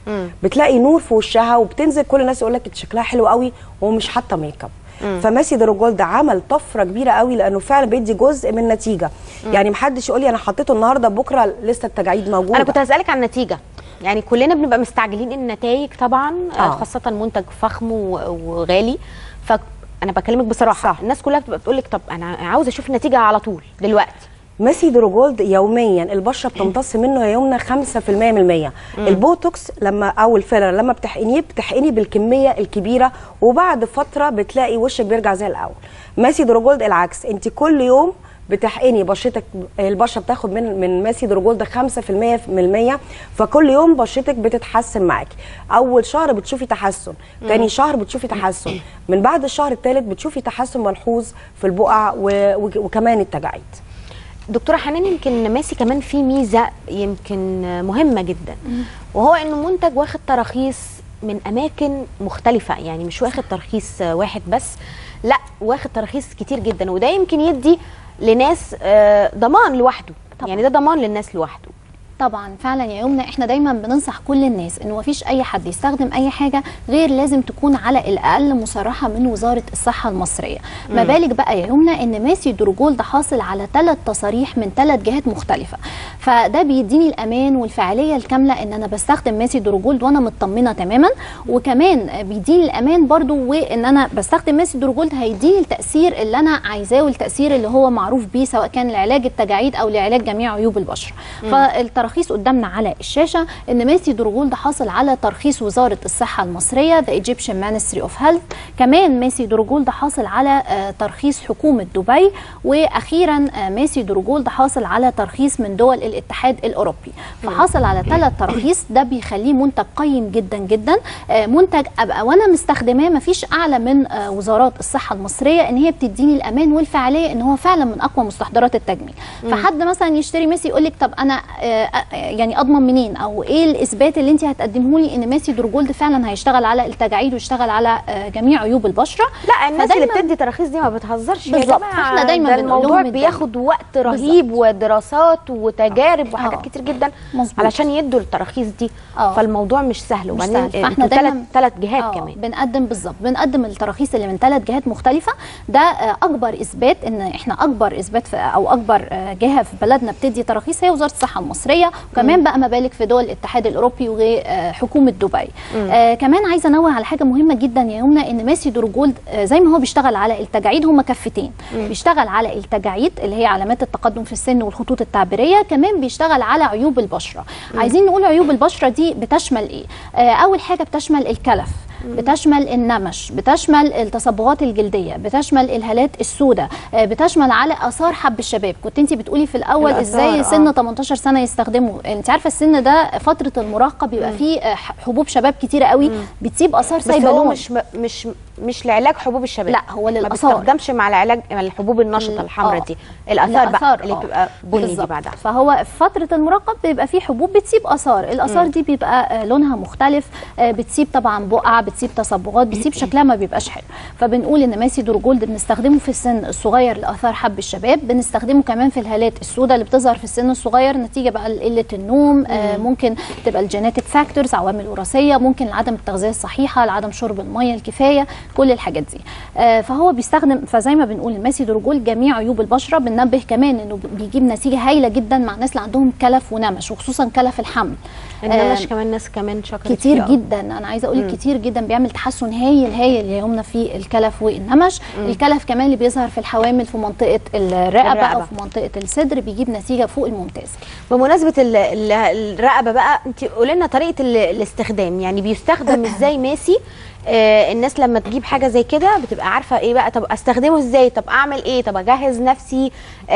بتلاقي نور في وشها وبتنزل كل الناس يقول لك شكلها حلو قوي ومش حاطه ميك اب فماسي دروجولد عمل طفره كبيره قوي لانه فعلا بيدي جزء من النتيجه يعني محدش يقول لي انا حطيته النهارده بكره لسه التجاعيد موجوده انا كنت هسالك عن النتيجه يعني كلنا بنبقى مستعجلين النتائج طبعا آه. آه. خاصه منتج فخم و- وغالي فانا بكلمك بصراحه صح. الناس كلها بتبقى بتقول لك طب انا عاوزه اشوف النتيجه على طول دلوقتي ماسي دروجولد يوميا البشره بتمتص منه يا يمنى 5% من المية البوتوكس لما او الفيلر لما بتحقنيه بتحقني بالكميه الكبيره وبعد فتره بتلاقي وشك بيرجع زي الاول ماسي دروجولد العكس انت كل يوم بتحقني بشرتك البشره بتاخد من من ماسي دروجولد 5% من المية فكل يوم بشرتك بتتحسن معاكي اول شهر بتشوفي تحسن تاني شهر بتشوفي تحسن من بعد الشهر الثالث بتشوفي تحسن ملحوظ في البقع و- و- وكمان التجاعيد دكتوره حنان يمكن ماسي كمان في ميزه يمكن مهمه جدا وهو انه منتج واخد تراخيص من اماكن مختلفه يعني مش واخد ترخيص واحد بس لا واخد تراخيص كتير جدا وده يمكن يدي لناس آه، ضمان لوحده طبعاً. يعني ده ضمان للناس لوحده طبعا فعلا يا يمنى احنا دايما بننصح كل الناس انه مفيش اي حد يستخدم اي حاجه غير لازم تكون على الاقل مصرحه من وزاره الصحه المصريه ما بالك بقى يا يمنى ان ماسي دروجولد حاصل على ثلاث تصاريح من ثلاث جهات مختلفه فده بيديني الامان والفعاليه الكامله ان انا بستخدم ماسي دروجولد وانا مطمنه تماما وكمان بيديني الامان برضو وان انا بستخدم ماسي دروجولد هيديني التاثير اللي انا عايزاه والتاثير اللي هو معروف بيه سواء كان لعلاج التجاعيد او لعلاج جميع عيوب البشره فالتراخيص قدامنا على الشاشه ان ماسي دروجولد حاصل على ترخيص وزاره الصحه المصريه The Egyptian Ministry of Health كمان ماسي دروجولد حاصل على آه، ترخيص حكومه دبي واخيرا آه، ماسي دروجولد حاصل على ترخيص من دول الاتحاد الاوروبي فحصل على ثلاث تراخيص ده بيخليه منتج قيم جدا جدا آه، منتج ابقى وانا مستخدماه مفيش اعلى من آه، وزارات الصحه المصريه ان هي بتديني الامان والفعاليه ان هو فعلا من اقوى مستحضرات التجميل فحد مثلا يشتري ميسي يقول لك طب انا آه، آه، يعني اضمن منين او ايه الاثبات اللي انت هتقدمه لي ان ميسي دروجولد فعلا هيشتغل على التجاعيد ويشتغل على آه، جميع عيوب البشره لا الناس اللي فدايماً- بتدي تراخيص دي ما بتهزرش يا بالظبط. جماعة. فإحنا دايماً ده بنقول الموضوع لهم الدواء. بياخد وقت رهيب ودراسات وتجارب وحاجات آه. كتير جدا مظبوط. علشان يدوا التراخيص دي آه. فالموضوع مش سهل مش وبعدين سهل. فاحنا ثلاث دايماً- ثلاث جهات آه، كمان بنقدم بالظبط بنقدم التراخيص اللي من ثلاث جهات مختلفه ده آه، اكبر اثبات ان احنا اكبر اثبات في او اكبر آه، جهه في بلدنا بتدي تراخيص هي وزاره الصحه المصريه وكمان بقى ما بالك في دول الاتحاد الاوروبي وحكومه دبي آه كمان عايزه انوه على حاجه مهمه جدا يا يمنى ان ماسي دروجولد آه زي ما هو بيشتغل على التجاعيد هما كفتين بيشتغل على التجاعيد اللي هي علامات التقدم في السن والخطوط التعبيريه كمان بيشتغل على عيوب البشره عايزين نقول عيوب البشره دي بتشمل ايه آه اول حاجه بتشمل الكلف بتشمل النمش بتشمل التصبغات الجلديه بتشمل الهالات السوداء آه، بتشمل على اثار حب الشباب كنت انت بتقولي في الاول الآثار، ازاي آه. سن 18 سنه يستخدموا انت عارفه السن ده فتره المراهقه بيبقى فيه آه، حبوب شباب كتيره قوي بتسيب اثار بس سايبه هو لون مش مش مش لعلاج حبوب الشباب لا، هو ما للآثار. بيستخدمش مع العلاج مع الحبوب النشطه الحمراء آه. دي الاثار بقى الآثار، اللي آه. بتبقى بني دي بالظبط. بعدها فهو في فتره المراهقه بيبقى فيه حبوب بتسيب اثار الاثار دي بيبقى آه، لونها مختلف آه، بتسيب طبعا بقع بتسيب تصبغات بتسيب شكلها ما بيبقاش حلو فبنقول ان ماسي دورجولد بنستخدمه في السن الصغير لاثار حب الشباب بنستخدمه كمان في الهالات السوداء اللي بتظهر في السن الصغير نتيجه بقى لقله النوم آه، ممكن تبقى الجينيتك فاكتورز عوامل وراثيه ممكن لعدم التغذيه الصحيحه لعدم شرب الميه الكفايه كل الحاجات دي آه، فهو بيستخدم فزي ما بنقول الماسي دورجول جميع عيوب البشره بننبه كمان انه بيجيب نتيجه هايله جدا مع الناس اللي عندهم كلف ونمش وخصوصا كلف الحمل النمش آه، كمان ناس كمان شكرت فيه كتير أوي. جدا انا عايزه اقول لك كتير جدا بيعمل تحسن هايل هايل يا يمنى في الكلف والنمش الكلف كمان اللي بيظهر في الحوامل في منطقه الرقبه, الرقبة. او في منطقه الصدر بيجيب نتيجه فوق الممتاز بمناسبه ال- ال- الرقبه بقى انت قولي لنا طريقه ال- الاستخدام يعني بيستخدم ازاي ماسي آه الناس لما تجيب حاجه زي كده بتبقى عارفه ايه بقى طب استخدمه ازاي طب اعمل ايه طب اجهز نفسي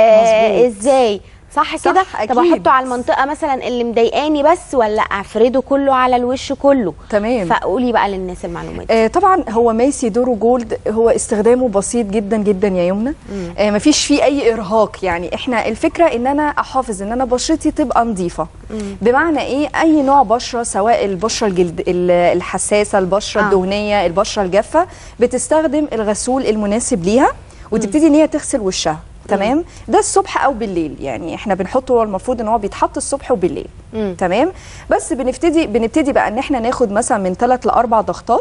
آه مظبوط. ازاي صح صح، كده طب أكيد. احطه على المنطقه مثلا اللي مضايقاني بس ولا افرده كله على الوش كله تمام. فقولي بقى للناس المعلومات دي. آه طبعا هو ماسي دورو جولد هو استخدامه بسيط جدا جدا يا يمنى آه مفيش فيه اي ارهاق يعني احنا الفكره ان انا احافظ ان انا بشرتي تبقى نظيفه بمعنى ايه اي نوع بشره سواء البشره الجلد ال- الحساسه البشره آه. الدهنيه البشره الجافه بتستخدم الغسول المناسب ليها وتبتدي ان هي تغسل وشها تمام ده الصبح او بالليل يعني احنا بنحطه هو المفروض ان هو بيتحط الصبح وبالليل مم. تمام بس بنبتدي بنبتدي بقى ان احنا ناخد مثلا من ثلاث لاربع ضغطات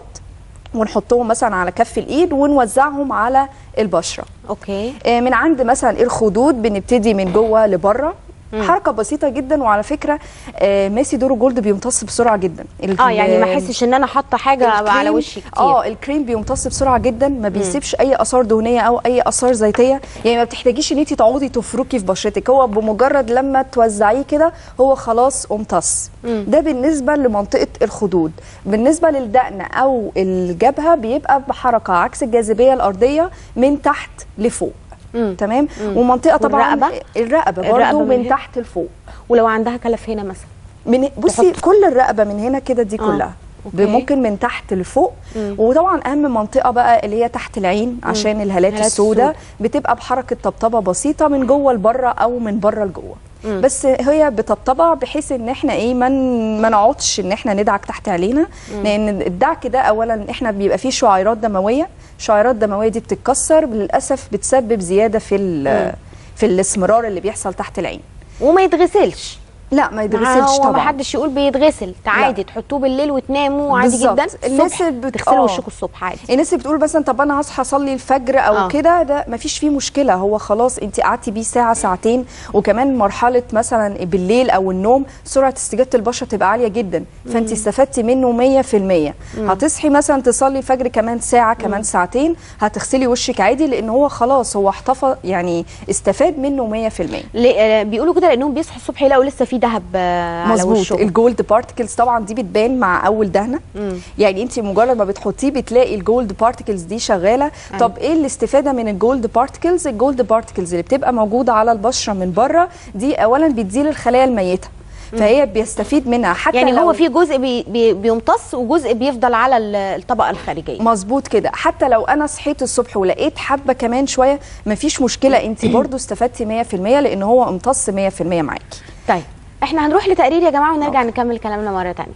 ونحطهم مثلا على كف الايد ونوزعهم على البشره اوكي آه، من عند مثلا الخدود بنبتدي من جوه لبره حركه بسيطه جدا وعلى فكره آه، ماسي دورو جولد بيمتص بسرعه جدا ال- اه يعني ما احسش ان انا حاطه حاجه على الكريم- وشي كتير اه الكريم بيمتص بسرعه جدا ما بيسيبش اي اثار دهنيه او اي اثار زيتيه يعني ما بتحتاجيش ان انت تقعدي تفركي في بشرتك هو بمجرد لما توزعيه كده هو خلاص امتص ده بالنسبه لمنطقه الخدود بالنسبه للدقن او الجبهه بيبقى بحركه عكس الجاذبيه الارضيه من تحت لفوق مم. تمام ومنطقه طبعا والرقبة؟ الرقبه برضه الرقبة من من هنا؟ تحت لفوق ولو عندها كلف هنا مثلا من بصي تحط- كل الرقبه من هنا كده دي آه. كلها أوكي. ممكن من تحت لفوق مم. وطبعا اهم منطقه بقى اللي هي تحت العين عشان الهالات الهالات السوداء السوداء. بتبقى بحركه طبطبه بسيطه من جوه لبره او من بره لجوه مم. بس هي بطبطبه بحيث ان احنا ايه ما من ما نقعدش ان احنا ندعك تحت علينا لان الدعك ده اولا احنا بيبقى فيه شعيرات دمويه الشعيرات الدمويه دي بتتكسر للاسف بتسبب زياده في ال- في الاسمرار اللي بيحصل تحت العين وما يتغسلش لا ما يتغسلش هو طبعا ما حدش يقول بيتغسل عادي تحطوه بالليل وتناموا عادي بالظبط. جدا الناس الصبح اللي بت- تغسلوا آه. وشكوا الصبح عادي الناس اللي بتقول مثلا طب انا هصحى اصلي الفجر او آه. آه. كده ده مفيش فيه مشكله هو خلاص انت قعدتي بيه ساعه ساعتين وكمان مرحله مثلا بالليل او النوم سرعه استجابه البشره تبقى عاليه جدا فانت استفدتي منه 100% هتصحي مثلا تصلي الفجر كمان ساعه كمان ساعتين هتغسلي وشك عادي لان هو خلاص هو احتفظ يعني استفاد منه 100% ليه- آه، بيقولوا كده لانهم بيصحوا الصبح يلاقوا لسه في ذهب آه، على مظبوط وشهم الجولد بارتكلز طبعا دي بتبان مع اول دهنه يعني انت مجرد ما بتحطيه بتلاقي الجولد بارتكلز دي شغاله طب ايه الاستفاده من الجولد بارتكلز الجولد بارتكلز اللي بتبقى موجوده على البشره من بره دي اولا بتزيل الخلايا الميته فهي بيستفيد منها حتى يعني لو هو في جزء بي بي بيمتص وجزء بيفضل على ال- الطبقه الخارجيه مظبوط كده حتى لو انا صحيت الصبح ولقيت حبه كمان شويه مفيش مشكله انت برضو استفدتي 100% لان هو امتص 100% معاكي طيب احنا هنروح لتقرير يا جماعه ونرجع نكمل كلامنا مره تانية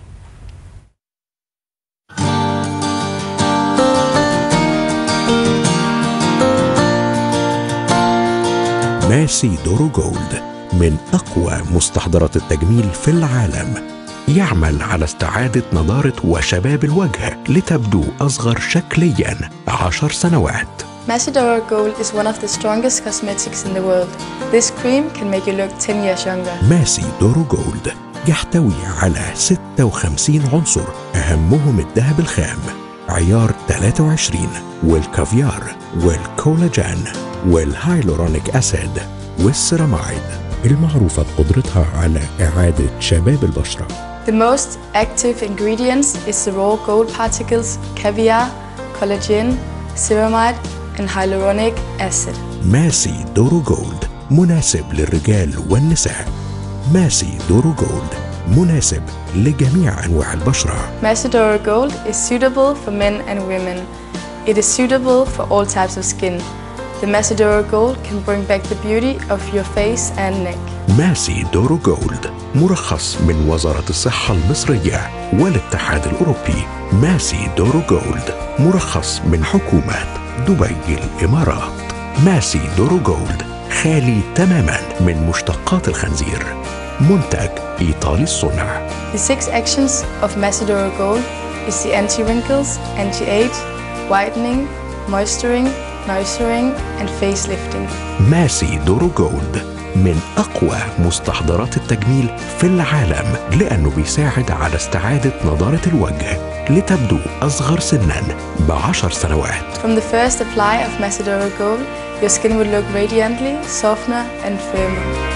ماسي دورو جولد من أقوى مستحضرات التجميل في العالم يعمل على استعادة نضارة وشباب الوجه لتبدو أصغر شكليا عشر سنوات Macedora Gold is one of the strongest cosmetics in the world. This cream can make you look 10 years younger. ماسي دورو جولد يحتوي على 56 عنصر أهمهم الذهب الخام عيار 23 والكافيار والكولاجين والهايلورونيك أسيد والسيرامايد المعروفة بقدرتها على إعادة شباب البشرة The most active ingredients is the raw gold particles, caviar, collagen, ceramide, and hyaluronic acid. ماسي دورو جولد مناسب للرجال والنساء ماسي دورو جولد مناسب لجميع أنواع البشرة Macedora Gold is suitable for men and women. It is suitable for all types of skin. The Macedora Gold can bring back the beauty of your face and neck. ماسي دورو جولد مرخص من وزارة الصحة المصرية والاتحاد الأوروبي ماسي دورو جولد مرخص من حكومة دبي الإمارات ماسي دورو جولد خالي تماما من مشتقات الخنزير منتج إيطالي الصنع The six actions of Macedora Gold is the anti-wrinkles, anti-age, whitening, moisturing, nourishing, and facelifting. ماسي دورو جولد من أقوى مستحضرات التجميل في العالم لأنه بيساعد على استعادة نضارة الوجه لتبدو أصغر سنا بعشر سنوات From the first apply of Macedora Gold, your skin will look radiantly, softer, and firmer.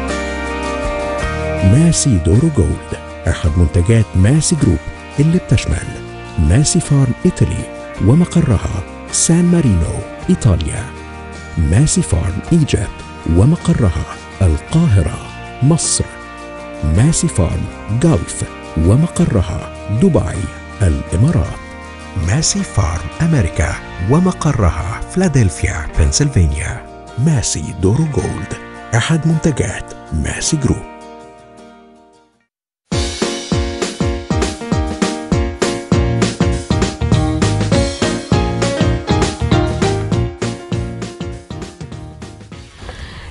ماسي دورو جولد أحد منتجات ماسي جروب اللي بتشمل ماسي فارم إيطالي ومقرها سان مارينو إيطاليا ماسي فارم إيجيبت ومقرها القاهرة مصر ماسي فارم جلف ومقرها دبي الإمارات ماسي فارم أمريكا ومقرها فلادلفيا بنسلفانيا ماسي دورو جولد أحد منتجات ماسي جروب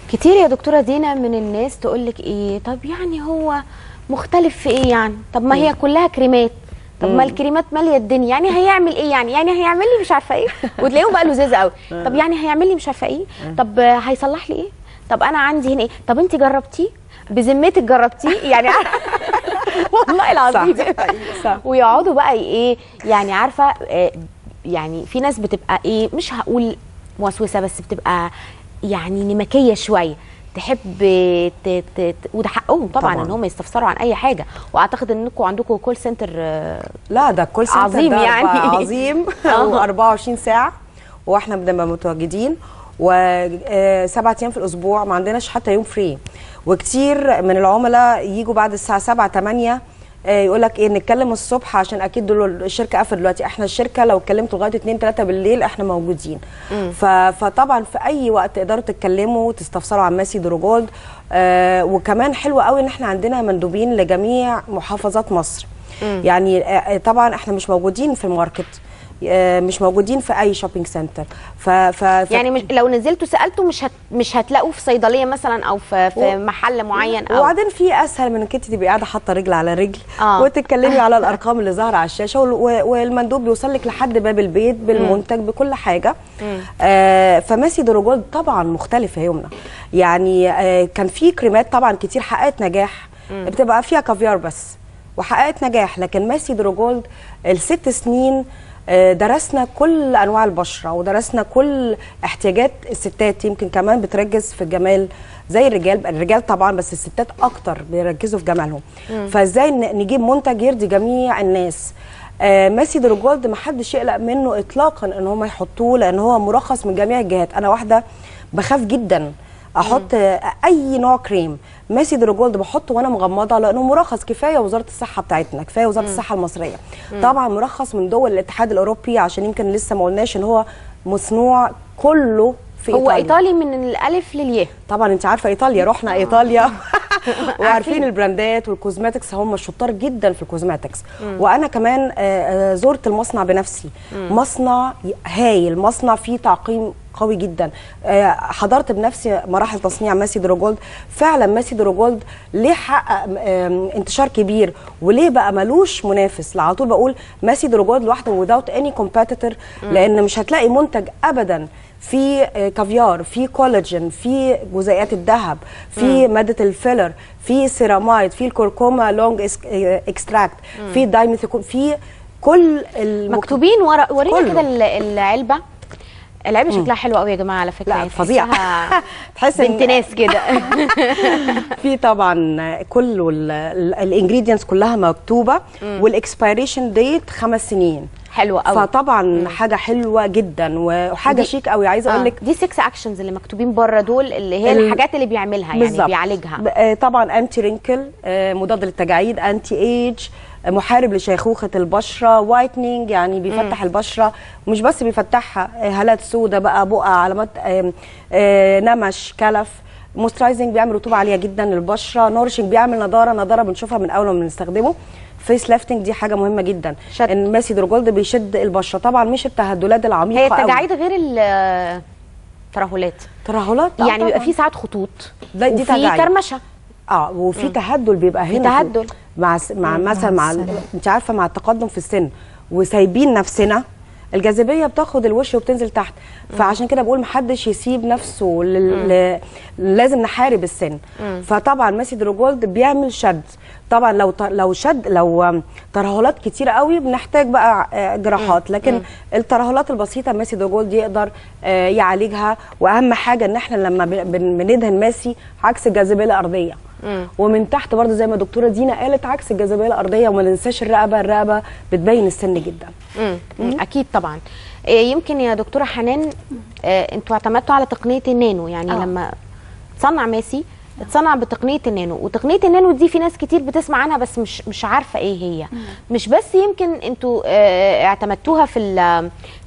كتير يا دكتوره دينا من الناس تقول لك ايه طب يعني هو مختلف في ايه يعني طب ما هي كلها كريمات طب ما الكريمات ماليه الدنيا يعني هيعمل ايه يعني يعني هيعمل لي مش عارفه ايه وتلاقيهم بقى لذيذ قوي طب يعني هيعمل لي مش عارفه ايه طب آه، هيصلح لي ايه طب انا عندي هنا ايه طب انت جربتيه بذمتك جربتيه يعني والله العظيم صح ويقعدوا بقى ايه يعني عارفه آه، يعني في ناس بتبقى ايه مش هقول موسوسه بس بتبقى يعني نمكيه شويه تحب ت... ت... ت... وده حقهم طبعا, طبعاً. ان هم يستفسروا عن اي حاجه واعتقد انكم عندكم كول سنتر آه، لا ده الكول سنتر عظيم ده يعني. بقى عظيم آه. و24 ساعه واحنا بنبقى متواجدين وسبعة ايام في الاسبوع ما عندناش حتى يوم فري وكتير من العملاء يجوا بعد الساعه 7 8 يقول لك ايه نتكلم الصبح عشان اكيد دول الشركه قافله دلوقتي احنا الشركه لو اتكلمتوا لغايه 2 3 بالليل احنا موجودين ف... فطبعا في اي وقت تقدروا تتكلموا وتستفسروا عن ماسي دروجولد آه وكمان حلو قوي ان احنا عندنا مندوبين لجميع محافظات مصر يعني آه، طبعا احنا مش موجودين في الماركت آه، مش موجودين في اي شوبينج سنتر ف, ف... ف... يعني مش لو نزلتوا سالتوا مش هت... مش هتلاقوه في صيدليه مثلا او في, في و- محل معين او وبعدين في اسهل من انك انت تبقي قاعده حاطه رجل على رجل آه. وتتكلمي على الارقام اللي ظاهره على الشاشه وال- و- والمندوب بيوصل لك لحد باب البيت بالمنتج بكل حاجه آه فماسي دروجولد طبعا مختلفه يومنا يعني آه كان في كريمات طبعا كتير حققت نجاح بتبقى فيها كافيار بس وحققت نجاح لكن ماسي دروجولد الست سنين آه، درسنا كل انواع البشره ودرسنا كل احتياجات الستات يمكن كمان بتركز في الجمال زي الرجال الرجال طبعا بس الستات اكتر بيركزوا في جمالهم فازاي ن- نجيب منتج يرضي جميع الناس آه ماسي دروجولد ما حدش يقلق منه اطلاقا ان هم يحطوه لان هو مرخص من جميع الجهات انا واحده بخاف جدا احط آه، اي نوع كريم ماسي دروجولد بحطه وانا مغمضه لانه مرخص كفايه وزاره الصحه بتاعتنا كفايه وزاره الصحه المصريه طبعا مرخص من دول الاتحاد الاوروبي عشان يمكن لسه ما قلناش ان هو مصنوع كله في هو ايطاليا ايطالي من الالف للياء طبعا انت عارفه ايطاليا رحنا ايطاليا وعارفين البراندات والكوزماتكس هم شطار جدا في الكوزماتكس وانا كمان آه، آه، زرت المصنع بنفسي مصنع هايل مصنع فيه تعقيم قوي جدا آه، حضرت بنفسي مراحل تصنيع ماسي دروجولد فعلا ماسي دروجولد ليه حقق آم، انتشار كبير وليه بقى ملوش منافس على طول بقول ماسي دروجولد لوحده without any competitor لان مش هتلاقي منتج ابدا في آه، كافيار في كولاجين في جزيئات الذهب في ماده الفيلر في سيرامايد في الكركوما لونج اكستراكت في دايميثيكون في كل المك- مكتوبين ورا ورينا كله. كده ال- العلبه العلبه شكلها حلو قوي يا جماعه على فكره لا، يعني فظيع. تحسها تحس بنت إن- ناس كده في طبعا كل الانجريدينتس كلها مكتوبه والاكسبيريشن ديت خمس سنين حلوه قوي فطبعا حاجه حلوه جدا وحاجه دي- شيك قوي عايزه اقول لك دي 6 اكشنز اللي مكتوبين بره دول اللي هي ال- الحاجات اللي بيعملها يعني بالظبط. بيعالجها ب- آه، طبعا انتي رينكل آه، مضاد للتجاعيد انتي ايج آه، محارب لشيخوخه البشره وايتنينج يعني بيفتح البشره ومش بس بيفتحها آه، هالات سوداء بقى بقع علامات آم، آه، نمش كلف موسترايزنج بيعمل رطوبه عاليه جدا للبشره نورشنج بيعمل نضاره نضاره بنشوفها من اول ما بنستخدمه فيس لافتنج دي حاجه مهمه جدا شد. ان ماسي دروجولد بيشد البشره طبعا مش التهدلات العميقه هي قوي. التجاعيد غير الترهلات ترهلات آه، يعني بيبقى طبعاً. في ساعات خطوط ده- دي وفي تجاعيد. كرمشه اه وفي تهدل بيبقى هنا في- تهدل. مع س- مع مثلا مع ال- انت عارفه مع التقدم في السن وسايبين نفسنا الجاذبيه بتاخد الوش وبتنزل تحت فعشان كده بقول محدش يسيب نفسه لل... ل... لازم نحارب السن فطبعا ماسي دروجولد بيعمل شد طبعا لو ط... لو شد لو آم، ترهلات كتيره قوي بنحتاج بقى آه، جراحات لكن الترهلات البسيطه ماسي دروجولد يقدر آه، يعالجها واهم حاجه ان احنا لما بن- بن- بندهن ماسي عكس الجاذبيه الارضيه ومن تحت برضه زي ما دكتوره دينا قالت عكس الجاذبيه الارضيه وما ننساش الرقبه الرقبه بتبين السن جدا مم. مم. اكيد طبعا إيه، يمكن يا دكتوره حنان آه، انتوا اعتمدتوا على تقنيه النانو يعني آه. لما تصنع ماسي اتصنع بتقنيه النانو وتقنيه النانو دي في ناس كتير بتسمع عنها بس مش مش عارفه ايه هي مش بس يمكن انتوا آه، اعتمدتوها في ال-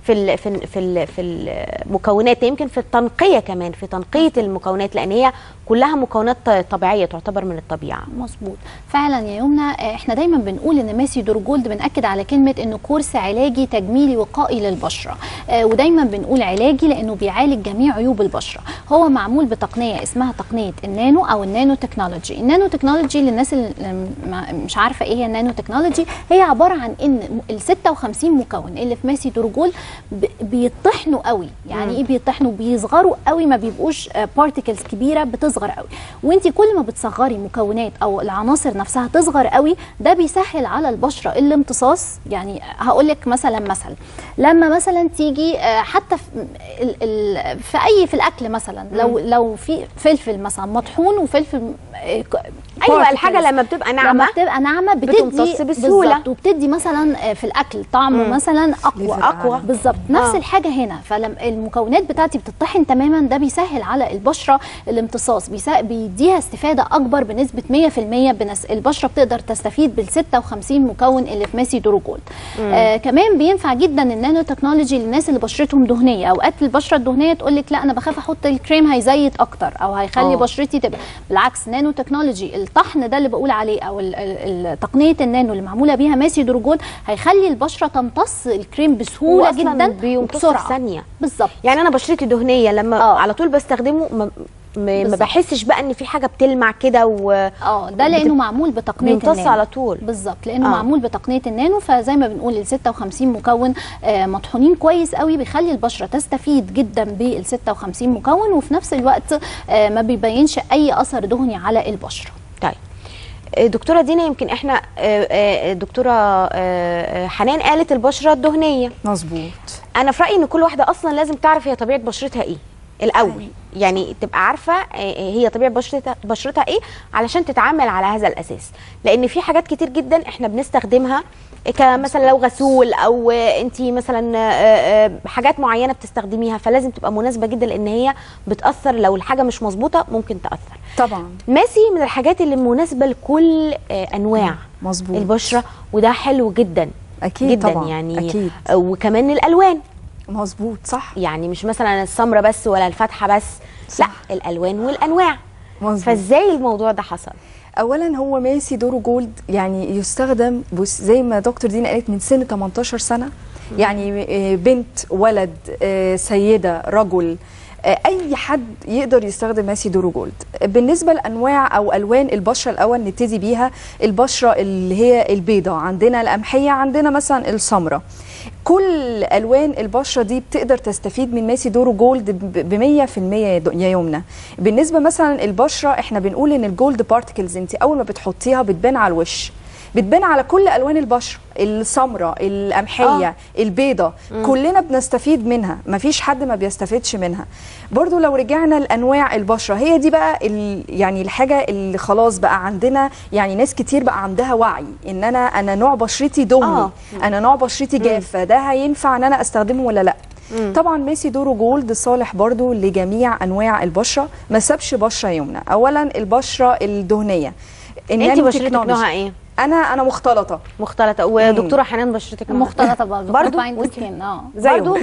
في ال في ال في ال في المكونات يمكن في التنقيه كمان في تنقيه المكونات لان هي كلها مكونات طبيعيه تعتبر من الطبيعه مظبوط فعلا يا يمنى آه، احنا دايما بنقول ان ماسي دور جولد بناكد على كلمه انه كورس علاجي تجميلي وقائي للبشره آه، ودايما بنقول علاجي لانه بيعالج جميع عيوب البشره هو معمول بتقنيه اسمها تقنيه النانو او النانو تكنولوجي النانو تكنولوجي للناس اللي ما- مش عارفه ايه هي النانو تكنولوجي هي عباره عن ان ال 56 مكون اللي في ماسي دور جولد ب- بيطحنوا قوي يعني مم. ايه بيطحنوا بيصغروا قوي ما بيبقوش بارتيكلز كبيره بتصغر قوي وانت كل ما بتصغري مكونات او العناصر نفسها تصغر قوي ده بيسهل على البشره الامتصاص يعني هقول لك مثلا مثلا لما مثلا تيجي آه، حتى في, ال ال في اي في الاكل مثلا لو لو في فلفل مثلا مطحون وفلفل آه، ك- ايوه particles. الحاجه لما بتبقى ناعمه لما بتبقى ناعمه بتدي بتمتص بسهولة. بالظبط، وبتدي مثلا آه، في الاكل طعم مم. مثلا اقوى Flavor أعلى. بالظبط نفس آه. الحاجه هنا فلما المكونات بتاعتي بتطحن تماما ده بيسهل على البشره الامتصاص بيسا- بيديها استفاده اكبر بنسبه 100% بنس البشره بتقدر تستفيد بال 56 مكون اللي في ماسي دورو جولد مم. آه كمان بينفع جدا النانو تكنولوجي للناس اللي بشرتهم دهنيه اوقات البشره الدهنيه تقول لك لا انا بخاف احط الكريم هيزيت اكتر او هيخلي آه. بشرتي تبقى بالعكس نانو تكنولوجي الطحن ده اللي بقول عليه او ال- ال- ال- تقنيه النانو اللي معموله بيها ماسي دورو جولد هيخلي البشره تمتص الكريم بسهوله وأصلاً جدا بيمتص في وبسرعه ثانيه بالظبط يعني انا بشرتي دهنيه لما آه. على طول بستخدمه ما, ما- ما بالظبط. بحسش بقى ان في حاجه بتلمع كده و اه ده لانه بت- معمول بتقنيه بيمتص النانو على طول بالظبط لانه آه. آه. معمول بتقنيه النانو فزي ما بنقول ال 56 مكون آه مطحونين كويس قوي بيخلي البشره تستفيد جدا بال 56 مكون وفي نفس الوقت آه ما بيبينش اي اثر دهني على البشره طيب آه، دكتوره دينا يمكن احنا آه، آه، دكتوره آه، آه، حنان قالت البشره الدهنيه مظبوط انا في رايي ان كل واحده اصلا لازم تعرف هي طبيعه بشرتها ايه الاول يعني تبقى عارفه آه، هي طبيعه بشرتها بشرتها ايه علشان تتعامل على هذا الاساس لان في حاجات كتير جدا احنا بنستخدمها كمثلا لو غسول او انت مثلا آه، آه، حاجات معينه بتستخدميها فلازم تبقى مناسبه جدا لان هي بتاثر لو الحاجه مش مظبوطه ممكن تاثر طبعا ماسي من الحاجات اللي مناسبه لكل آه، انواع مظبوط البشره وده حلو جدا اكيد جدا طبعا يعني اكيد آه، وكمان الالوان مظبوط صح يعني مش مثلا السمره بس ولا الفاتحه بس صح. لا الالوان والانواع مظبوط فازاي الموضوع ده حصل اولا هو ماسي دورو جولد يعني يستخدم بص زي ما دكتور دينا قالت من سن 18 سنه يعني آه، بنت ولد آه، سيده رجل آه، اي حد يقدر يستخدم ماسي دورو جولد بالنسبه لانواع او الوان البشره الاول نبتدي بيها البشره اللي هي البيضاء عندنا القمحيه عندنا مثلا السمراء كل الوان البشره دي بتقدر تستفيد من ماسي دورو جولد ب 100% يا دو- يا يمنى بالنسبه مثلا البشره احنا بنقول ان الجولد بارتكلز انت اول ما بتحطيها بتبان على الوش بتبان على كل الوان البشره السمراء القمحيه آه. البيضه كلنا بنستفيد منها مفيش حد ما بيستفيدش منها برضو لو رجعنا لانواع البشره هي دي بقى ال يعني الحاجه اللي خلاص بقى عندنا يعني ناس كتير بقى عندها وعي ان انا انا نوع بشرتي دهني آه. آه. انا نوع بشرتي جافه ده هينفع ان انا استخدمه ولا لا طبعا ميسي دورو جولد صالح برضو لجميع انواع البشره ما سابش بشره يمنى اولا البشره الدهنيه انت النانو بشرتك تكنولوجي. نوعها ايه انا انا مختلطه مختلطه ودكتوره حنان بشرتك نوعها مختلطه برضه برضو؟ برضه وانت- سكين اه برضو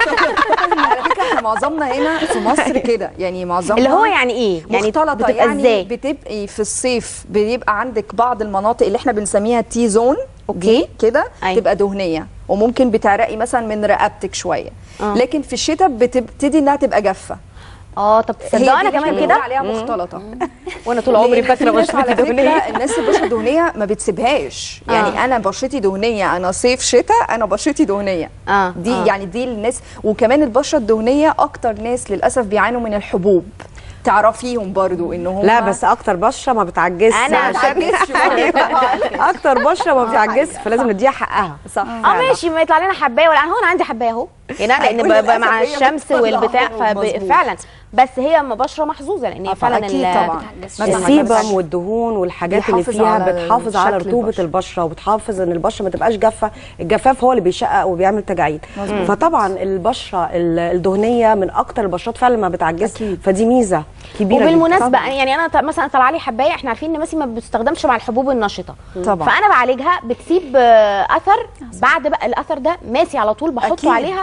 على فكره احنا معظمنا هنا في مصر كده يعني معظمنا اللي هو يعني ايه يعني مختلطه بتبقى يعني ازاي بتبقي في الصيف بيبقى عندك بعض المناطق اللي احنا بنسميها تي زون أوكي. دي كده أيوة. تبقى دهنيه وممكن بتعرقي مثلا من رقبتك شويه آه. لكن في الشتاء بتبتدي انها تبقى جافه اه طب هي تصدقوا انا دي اللي كمان احنا كده بنقول عليها مم. مختلطه وانا طول عمري لأن في فاكره ناس بشرتي على فكرة دهنيه الناس اللي بشرة دهنيه ما بتسيبهاش آه. يعني انا بشرتي دهنيه انا صيف شتاء انا بشرتي دهنيه اه دي آه. يعني دي الناس وكمان البشره الدهنيه اكتر ناس للاسف بيعانوا من الحبوب تعرفيهم برضو ان هم لا بس اكتر بشره ما بتعجزش أنا ما عشان- بتعجزش برضو. اكتر بشره ما بتعجزش فلازم نديها حقها صح اه ماشي ما يطلع لنا حبايه ولا انا هو انا عندي حبايه اهو يعني لان كل ببقى الأسف مع هي الشمس بتطلع والبتاع أخضر ومظبوط. ففعلا بس هي م- بشره محظوظه لان هي فعلا اكيد ال- طبعا ما السيبم بتعجزش. والدهون والحاجات اللي بيحافظ فيها على بتحافظ على شكل رطوبه البشرة. البشره وبتحافظ ان البشره ما تبقاش جافه الجفاف هو اللي بيشقق وبيعمل تجاعيد فطبعا البشره ال- الدهنيه من اكتر البشرات فعلا ما بتعجزش أكيد. فدي ميزه كبيره وبالمناسبه جداً. يعني انا ط- مثلا طلع لي حبايه احنا عارفين ان ماسي ما بتستخدمش مع الحبوب النشطه طبعا. فانا بعالجها بتسيب آه، اثر بعد بقى الاثر ده ماسي على طول بحطه أكيد. عليها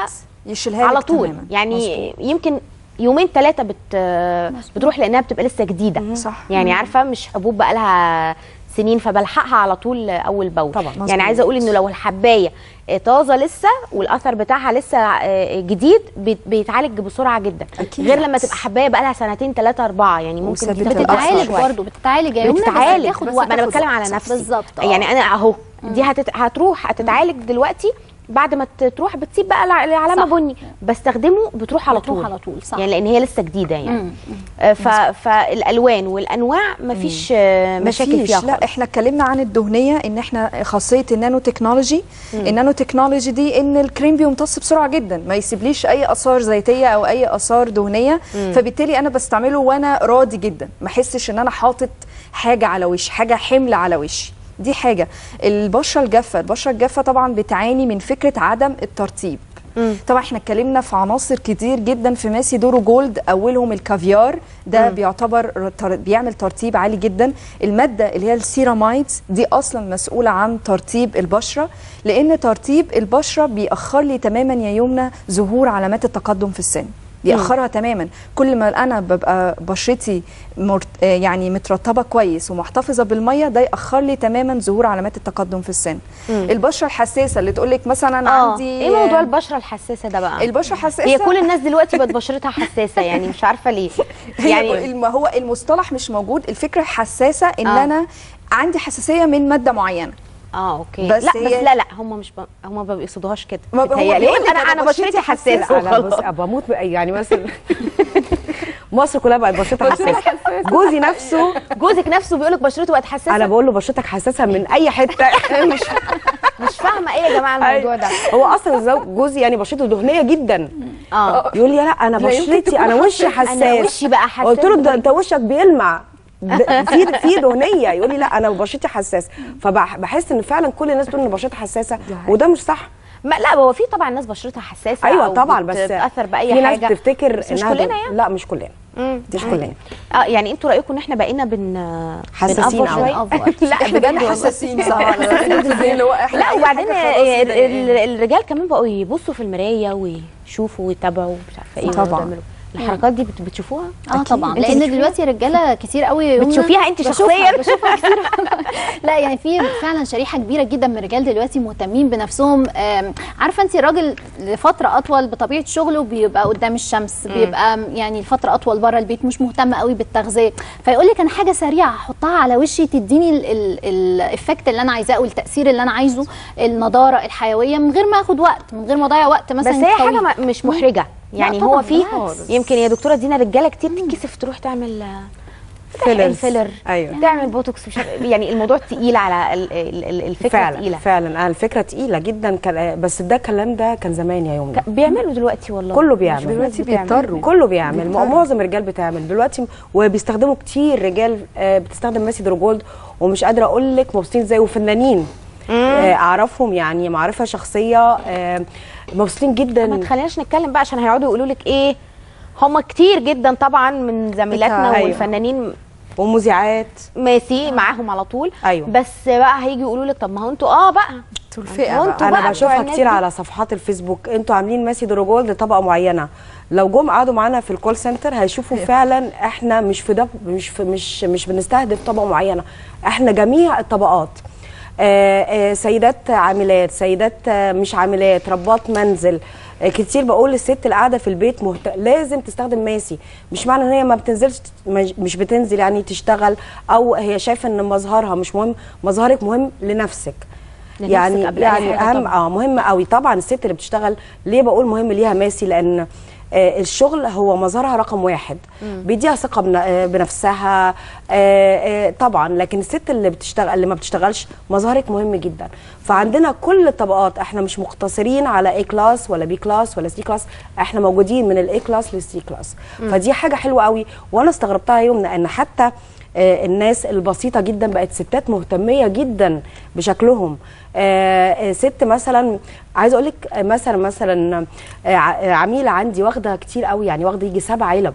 يشيلها على لك طول تماماً. يعني يمكن يومين ثلاثه بت بتروح لانها بتبقى لسه جديده صح يعني عارفه مش حبوب بقى لها سنين فبلحقها على طول اول باول طبعاً. يعني مظبوط. عايزه اقول انه لو الحبايه طازه لسه والاثر بتاعها لسه آه، جديد بيت- بيتعالج بسرعه جدا أكيد. غير لما تبقى حبايه بقى لها سنتين ثلاثه اربعه يعني ممكن وثابتة دي تاخد الأثر. وقت بتتعالج شوية. برضه بتتعالج يا يمنى بس بتتعالج بتاخد بس وقت ما انا بتكلم على صح، نفسي بالظبط آه. يعني انا اهو دي هتت... هتروح هتتعالج دلوقتي بعد ما ت- تروح بتسيب بقى الع- العلامه صح. بني بستخدمه بتروح على بتروح طول على طول صح يعني لان هي لسه جديده يعني مم. آه، ف... فالالوان والانواع مفيش آه، مشاكل مفيش فيها لا خالص احنا اتكلمنا عن الدهنيه ان احنا خاصيه النانو تكنولوجي النانو تكنولوجي دي ان الكريم بيمتص بسرعه جدا ما يسيبليش اي اثار زيتيه او اي اثار دهنيه فبالتالي انا بستعمله وانا راضي جدا ما احسش ان انا حاطط حاجه على وشي حاجه حمل على وشي دي حاجه البشره الجافه البشره الجافه طبعا بتعاني من فكره عدم الترطيب طبعا احنا اتكلمنا في عناصر كتير جدا في ماسي دورو جولد اولهم الكافيار ده بيعتبر تر- بيعمل ترطيب عالي جدا الماده اللي هي السيرامايدز دي اصلا مسؤوله عن ترطيب البشره لان ترطيب البشره بيأخر لي تماما يا يمنى ظهور علامات التقدم في السن بيأخرها تماما كل ما انا ببقى بشرتي مرت... آه يعني مترطبه كويس ومحتفظه بالميه ده يأخر لي تماما ظهور علامات التقدم في السن البشره الحساسه اللي تقول لك مثلا انا اه عندي ايه موضوع البشره الحساسه ده بقى البشره حساسه هي كل الناس دلوقتي بقت بشرتها حساسه يعني مش عارفه ليه يعني يعني الم- هو المصطلح مش موجود الفكره حساسه ان آه. انا عندي حساسيه من ماده معينه اه اوكي بس لا بس هي- لا لا هم مش ب... هم ما بيقصدوهاش كده ما هو بيتهيألي. بيقول لك انا أنا انا بشرتي بشرتي حساسه لا لا بص وخلاص بموت بقى- يعني مثلا مصر كلها بقت بشرتها حساسه جوزي نفسه جوزك نفسه بيقول لك بشرته بقت حساسه انا بقول له بشرتك حساسه من اي حته مش مش فاهمه ايه يا جماعه الموضوع ده هو اصلا الزوج جوزي يعني بشرته دهنيه جدا اه يقول لي لا انا لا يمكن بشرتي تكون انا وشي انا حساس وشي بقى حساس قلت له ده انت وشك بيلمع ده- في في دهنيه يقول لي لا انا بشرتي حساسه فبحس ان فعلا كل الناس بتقول ان بشرتها حساسه وده مش صح ما لا هو في طبعا ناس بشرتها حساسه ايوه أو طبعا بس بتتاثر باي في حاجه ناس بتفتكر بس مش انها كلنا ده- يعني لا مش كلنا مم. مش كلنا اه يعني انتوا رايكم ان احنا بقينا بن حساسين بنأفور أوي. شويه لا بجد والله. حساسين صح اللي هو احنا لا أي وبعدين حاجة خلاص ال- مضايقانا. ال- الرجال كمان بقوا يبصوا في المرايه ويشوفوا ويتابعوا مش عارفه ايه طبعاً. ويعملوا. الحركات دي بت- بتشوفوها اه طبعا أنت لان بتشوفيها؟ دلوقتي رجاله كتير قوي يا يمنى بتشوفيها أنت بشوفها- شخصياً؟ بشوفها كتير لا يعني في فعلا شريحه كبيره جدا من الرجال دلوقتي مهتمين بنفسهم آم، عارفه انت الراجل لفتره اطول بطبيعه شغله بيبقى قدام الشمس بيبقى يعني فتره اطول بره البيت مش مهتم قوي بالتغذيه فيقول لك انا حاجه سريعه احطها على وشي تديني ال- ال- الايفكت اللي انا عايزاه او التاثير اللي انا عايزه النضاره الحيويه من غير ما اخد وقت من غير ما اضيع وقت مثلا بس هي طويل. حاجه ما- مش محرجه يعني طبعاً، هو في بالعكس. يمكن يا دكتوره دينا رجاله كتير تتكسف تروح تعمل فيلرز. فيلر ايوه تعمل بوتوكس مش عارف- يعني الموضوع تقيل على ال- ال- ال- الفكره فعلا تقيله فعلا انا الفكره تقيله جدا كان بس ده الكلام ده كان زمان يا يومنا ك- بيعملوا دلوقتي والله كله مش بيعمل دلوقتي بتعمل. بيضطروا كله بيعمل معظم الرجال بتعمل دلوقتي وبيستخدموا كتير رجال آه، بتستخدم ماسي دروجولد ومش قادره اقول لك مبسوطين ازاي وفنانين آه، اعرفهم يعني معرفه شخصيه آه، مبسوطين ما جدا تخليناش نتكلم بقى عشان هيقعدوا يقولوا لك ايه هم كتير جدا طبعا من زميلاتنا أيوة. والفنانين ومذيعات ماسي معاهم على طول أيوة. بس بقى هيجي يقولوا لك طب ما هو انتوا اه بقى انتوا الفئه هو بقى. انتوا انا بقى بشوفها بتوع الناس كتير دي. على صفحات الفيسبوك انتوا عاملين ماسي دروجولد لطبقه معينه لو جم قعدوا معانا في الكول سنتر هيشوفوا فعلا احنا مش في ده مش في مش مش بنستهدف طبقه معينه احنا جميع الطبقات آه، آه، سيدات عاملات سيدات آه، مش عاملات ربات منزل آه، كتير بقول للست اللي قاعده في البيت مهت... لازم تستخدم ماسي مش معنى ان هي ما بتنزلش مش- مش بتنزل يعني تشتغل او هي شايفه ان مظهرها مش مهم مظهرك مهم لنفسك لنفسك يعني قبل أي يعني حاجة اهم طبعاً. اه مهم قوي طبعا الست اللي بتشتغل ليه بقول مهم ليها ماسي لان آه الشغل هو مظهرها رقم واحد بيديها ثقه بن- آه، بنفسها آه آه طبعا لكن الست اللي بتشتغل اللي ما بتشتغلش مظهرك مهم جدا فعندنا كل الطبقات احنا مش مقتصرين على اي كلاس ولا بي كلاس ولا سي كلاس احنا موجودين من الاي كلاس للسي كلاس فدي حاجه حلوه قوي وانا استغربتها يوم ان حتى آه، الناس البسيطه جدا بقت ستات مهتميه جدا بشكلهم آه، آه، ست مثلا عايزه اقول لك مثلا مثلا آه، ع- آه، عميله عندي واخده كتير قوي يعني واخده يجي سبع علب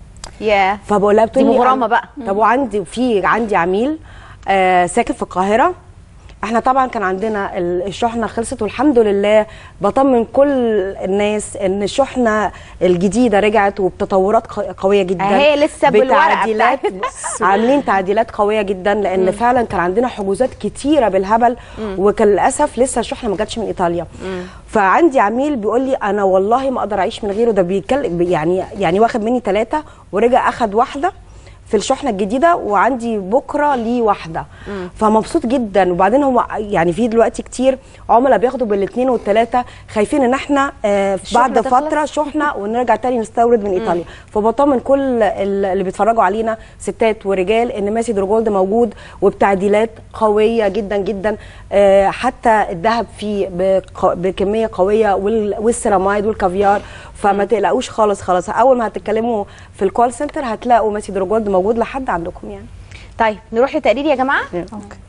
ياه فبقول لها بتقول دي لي مغرمة أنا- بقى. طب وعندي في عندي عميل آه، ساكن في القاهره احنا طبعا كان عندنا ال- الشحنه خلصت والحمد لله بطمن كل الناس ان الشحنه الجديده رجعت وبتطورات ق- قويه جدا أهي لسه بالورقة بتعديلات عاملين تعديلات قويه جدا لان مم. فعلا كان عندنا حجوزات كتيره بالهبل وكان للاسف لسه الشحنه ما جاتش من ايطاليا فعندي عميل بيقول لي انا والله ما اقدر اعيش من غيره ده بيتكلم يعني يعني واخد مني ثلاثه ورجع اخد واحده في الشحنه الجديده وعندي بكره ليه واحده فمبسوط جدا وبعدين هو يعني في دلوقتي كتير عملاء بياخدوا بالاثنين والثلاثه خايفين ان احنا آه الشحنة بعد تخلص؟ فتره شحنه ونرجع تاني نستورد من ايطاليا فبطمن كل ال- اللي بيتفرجوا علينا ستات ورجال ان ماسي دروجولد موجود وبتعديلات قويه جدا جدا آه حتى الذهب فيه بق- بكميه قويه وال- والسيرامايد والكافيار فما تقلقوش خالص خلاص اول ما هتتكلموا في الكول سنتر هتلاقوا ماسي دروجولد موجود لحد عندكم يعني طيب نروح لتقرير يا جماعه اوكي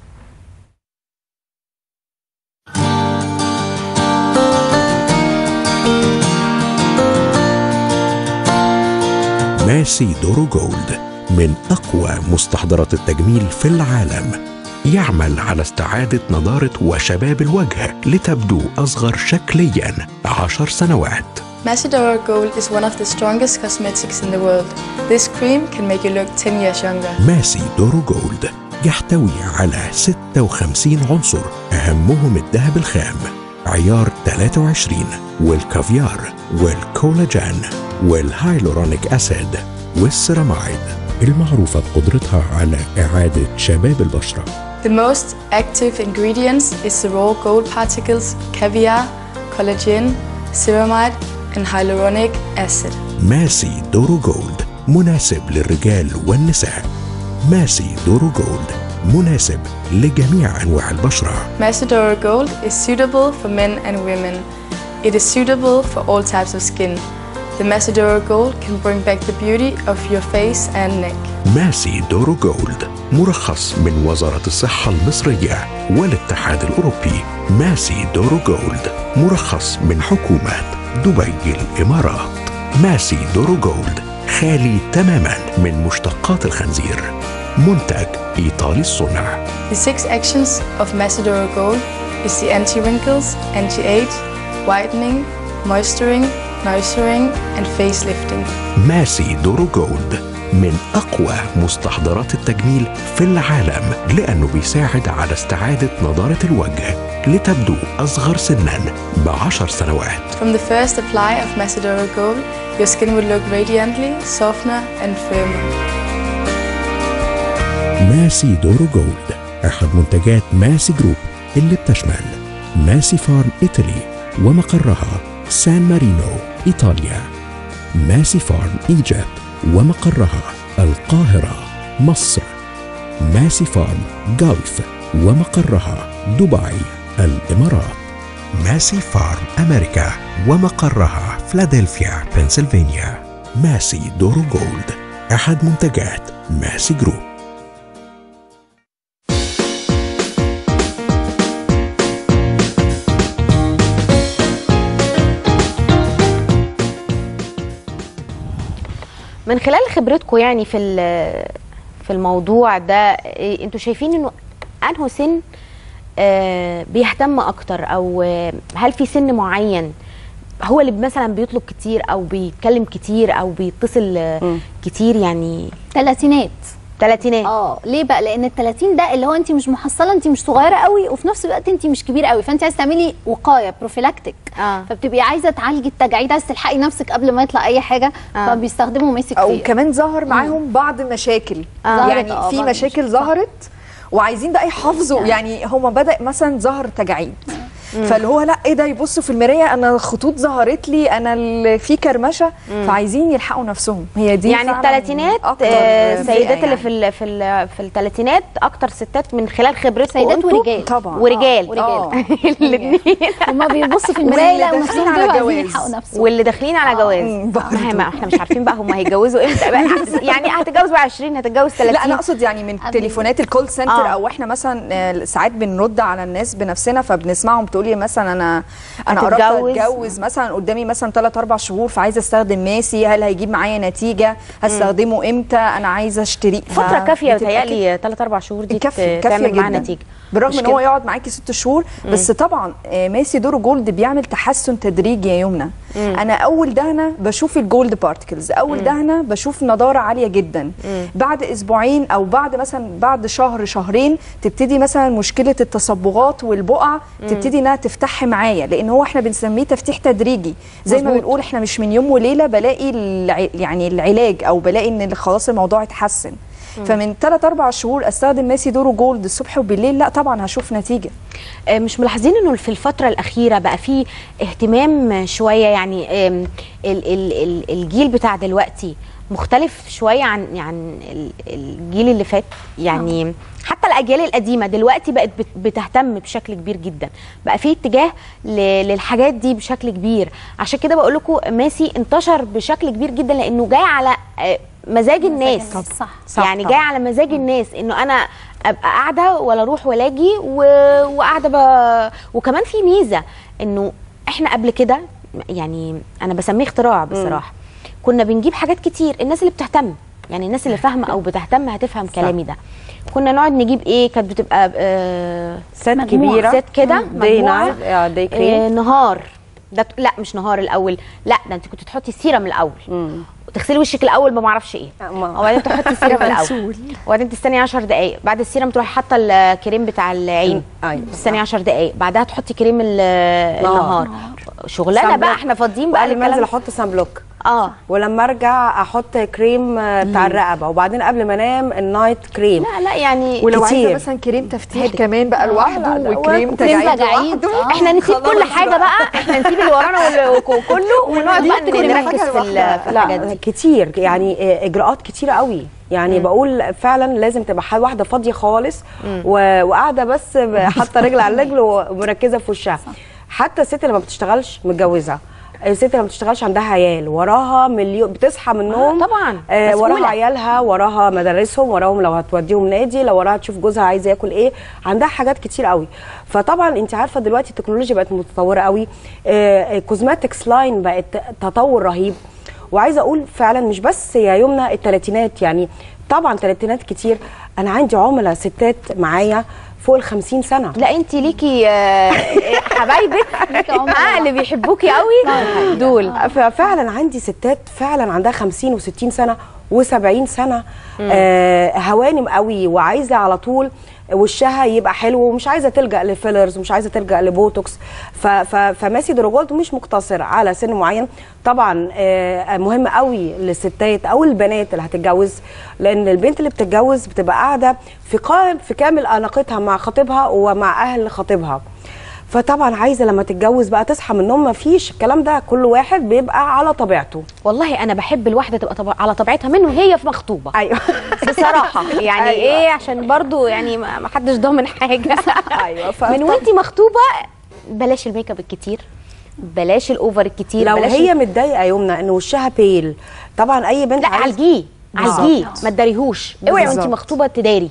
ماسي دورو جولد من أقوى مستحضرات التجميل في العالم يعمل على استعادة نضارة وشباب الوجه لتبدو أصغر شكليا عشر سنوات Macedora Gold is one of the strongest cosmetics in the world. This cream can make you look 10 years younger. ماسي دورو جولد يحتوي على 56 عنصر أهمهم الذهب الخام عيار 23 والكافيار والكولاجين والهايلورونيك أسيد والسيرامايد المعروفة بقدرتها على إعادة شباب البشرة The most active ingredients is the raw gold particles, caviar, collagen, ceramide, and hyaluronic acid. ماسي دورو جولد مناسب للرجال والنساء ماسي دورو جولد مناسب لجميع أنواع البشرة Macedora Gold is suitable for men and women. It is suitable for all types of skin. The Macedora Gold can bring back the beauty of your face and neck. ماسي دورو جولد مرخص من وزارة الصحة المصرية والاتحاد الأوروبي ماسي دورو جولد مرخص من حكومة دبي الإمارات ماسي دورو جولد خالي تماما من مشتقات الخنزير منتج إيطالي الصنع The six actions of Macedora Gold is the anti-wrinkles, anti-age, whitening, moisturing, nourishing, and facelifting. ماسي دورو جولد من أقوى مستحضرات التجميل في العالم لأنه بيساعد على استعادة نضارة الوجه لتبدو أصغر سنا بعشر سنوات From the first apply of Macedora Gold, your skin will look radiantly, softer, and firmer. ماسي دورو جولد أحد منتجات ماسي جروب اللي بتشمل ماسي فارم إيطالي ومقرها سان مارينو إيطاليا ماسي فارم إيجيبت ومقرها القاهرة مصر ماسي فارم جلف ومقرها دبي الإمارات ماسي فارم أمريكا ومقرها فلادلفيا بنسلفانيا ماسي دورو جولد أحد منتجات ماسي جروب من خلال خبرتكم يعني في ال- في الموضوع ده إيه، انتوا شايفين انه انه سن آه، بيهتم اكتر او آه، هل في سن معين هو اللي مثلا بيطلب كتير او بيتكلم كتير او بيتصل آه، كتير يعني تلاتينات تلاتينات اه ليه بقى لان ال 30 ده اللي هو انت مش محصله انت مش صغيره قوي وفي نفس الوقت انت مش كبيره قوي فانت عايزه تعملي وقايه بروفيلاكتيك آه. فبتبقي عايزه تعالجي التجاعيد عايزه تلحقي نفسك قبل ما يطلع اي حاجه آه. فبيستخدموا ميسي او كتير كمان ظهر معاهم بعض مشاكل ظهرت، يعني آه، في بعض مشاكل المشاكل. صح. ظهرت وعايزين بقى يحافظوا يعني هما بدا مثلا ظهر تجاعيد فاللي هو لا ايه ده يبصوا في المرايه انا خطوط ظهرت لي انا ال- في كرمشه فعايزين يلحقوا نفسهم هي دي يعني فعلاً الثلاثينات أكتر آه، فئة السيدات اللي يعني. في ال في ال في الثلاثينات اكتر ستات من خلال خبرتكم سيدات انتوا ورجال. طبعا ورجال ورجال. الاثنين هما بيبصوا في المرايه واللي يلاقوا داخلين نفسهم على دول عايزين جواز. يلحقوا نفسهم واللي داخلين على جواز مم، برضو. ما هي- ما احنا مش عارفين بقى هم هيتجوزوا امتى بقى يعني هتتجوز بقى 20 هتتجوز 30 لا انا اقصد يعني من قبل- تليفونات الكول سنتر آه. او احنا مثلا آه، ساعات بنرد على الناس بنفسنا فبنسمعهم تقول تقول لي مثلا انا انا قربت هتتجوز. اتجوز مثلا قدامي مثلا 3 4 شهور فعايزه استخدم ماسي هل هيجيب معايا نتيجه هستخدمه امتى انا عايزه اشتريه فتره كافيه بتبقى بتهيألي 3 4 شهور دي كافيه ت- كافيه تعمل معاها جدا نتيجه بالرغم مش ان هو كده؟ يقعد معاكي ست شهور بس طبعا آه، ماسي دورو جولد بيعمل تحسن تدريجي يا يمنى انا اول دهنه بشوف الجولد بارتكلز اول دهنه بشوف نضاره عاليه جدا بعد اسبوعين او بعد مثلا بعد شهر شهرين تبتدي مثلا مشكله التصبغات والبقع تبتدي انها تفتح معايا لان هو احنا بنسميه تفتيح تدريجي زي ما مظبوط. بنقول احنا مش من يوم وليله بلاقي الع... يعني العلاج او بلاقي ان خلاص الموضوع اتحسن فمن 3 4 شهور استخدم ماسي دورو جولد الصبح وبالليل لا طبعا هشوف نتيجه آه، مش ملاحظين انه في الفتره الاخيره بقى في اهتمام شويه يعني آم، ال- ال- ال- الجيل بتاع دلوقتي مختلف شويه عن عن ال- الجيل اللي فات يعني حتى الاجيال القديمه دلوقتي بقت بت- بتهتم بشكل كبير جدا بقى في اتجاه ل- للحاجات دي بشكل كبير عشان كده بقول لكم ماسي انتشر بشكل كبير جدا لانه جاي على آه، مزاج الناس صح صح يعني طبعاً. جاي على مزاج الناس انه انا ابقى قاعده ولا اروح ولا اجي و... وقاعده ب... وكمان في ميزه انه احنا قبل كده يعني انا بسميه اختراع بصراحه كنا بنجيب حاجات كتير الناس اللي بتهتم يعني الناس اللي فاهمه او بتهتم هتفهم كلامي ده كنا نقعد نجيب ايه كانت بتبقى آه ست مجموعة. كبيره ست كده دي مجموعة. نايت آه، دي آه كريم نهار ده لا مش نهار الاول لا ده انت كنت تحطي السيرم الاول وتغسلي وشك الاول بما اعرفش ايه ما- وبعدين تحطي السيرم الاول وبعدين تستني 10 دقائق بعد السيرم تروحي حاطه الكريم بتاع العين ايوه تستني 10 دقائق بعدها تحطي كريم ال- النهار شغلانه سان بقى بلوك. احنا فاضيين بقى وقبل ما انزل للكلام احط سان بلوك اه ولما ارجع احط كريم آه، بتاع الرقبه وبعدين قبل ما انام النايت كريم لا لا يعني ولو عايزه كتير. مثلا كريم تفتيح كمان بقى لوحده لا، وكريم وكريم تجاعيد تجاعيد. لوحده آه. احنا نسيب كل حاجه بقى احنا نسيب اللي ورانا وال- وكله ونقعد بقى كل نركز حاجة في ال- لوحدها. في الحاجات لا دي كتير يعني آه، اجراءات كتيره قوي يعني بقول فعلا لازم تبقى حد- واحده فاضيه خالص و- وقاعده بس ب- حاطه رجل على رجل ومركزه في وشها حتى الست اللي ما بتشتغلش متجوزه الست اللي ما بتشتغلش عندها عيال وراها مليون بتصحى من النوم آه، طبعا. آه مسؤولة. وراها عيالها وراها مدارسهم وراهم لو هتوديهم نادي لو وراها تشوف جوزها عايز ياكل ايه عندها حاجات كتير قوي فطبعا انت عارفه دلوقتي التكنولوجيا بقت متطوره قوي كوزماتكس لاين بقت تطور رهيب وعايزه اقول فعلا مش بس يا يمنى الثلاثينات يعني طبعا ثلاثينات كتير انا عندي عملاء ستات معايا فوق ال 50 سنه لا انت ليكي آه، حبايبك اه اللي بيحبوكي قوي دول ففعلا عندي ستات فعلا عندها 50 و60 سنه و70 سنه آه هوانم قوي وعايزه على طول وشها يبقى حلو ومش عايزه تلجا لفيلرز ومش عايزه تلجا لبوتوكس ف- ف- فماسي دروجولد مش مقتصر على سن معين طبعا آه مهم قوي للستات او البنات اللي هتتجوز لان البنت اللي بتتجوز بتبقى قاعده في قائم في كامل اناقتها مع خطيبها ومع اهل خطيبها فطبعا عايزه لما تتجوز بقى تصحى من النوم مفيش الكلام ده كل واحد بيبقى على طبيعته والله انا بحب الواحده تبقى طبع على طبيعتها من وهي في مخطوبه ايوه بصراحه يعني أيوة. ايه عشان برضو يعني ما ما حدش ضامن حاجه ايوه ف... من وانتي مخطوبه بلاش الميك اب الكتير بلاش الاوفر الكتير لو بلاش هي متضايقه يمنى ان وشها بيل طبعا اي بنت لا عايز- عالجيه عالجيه بالظبط. ما تداريهوش اوعي وانتي بالظبط. مخطوبه تداري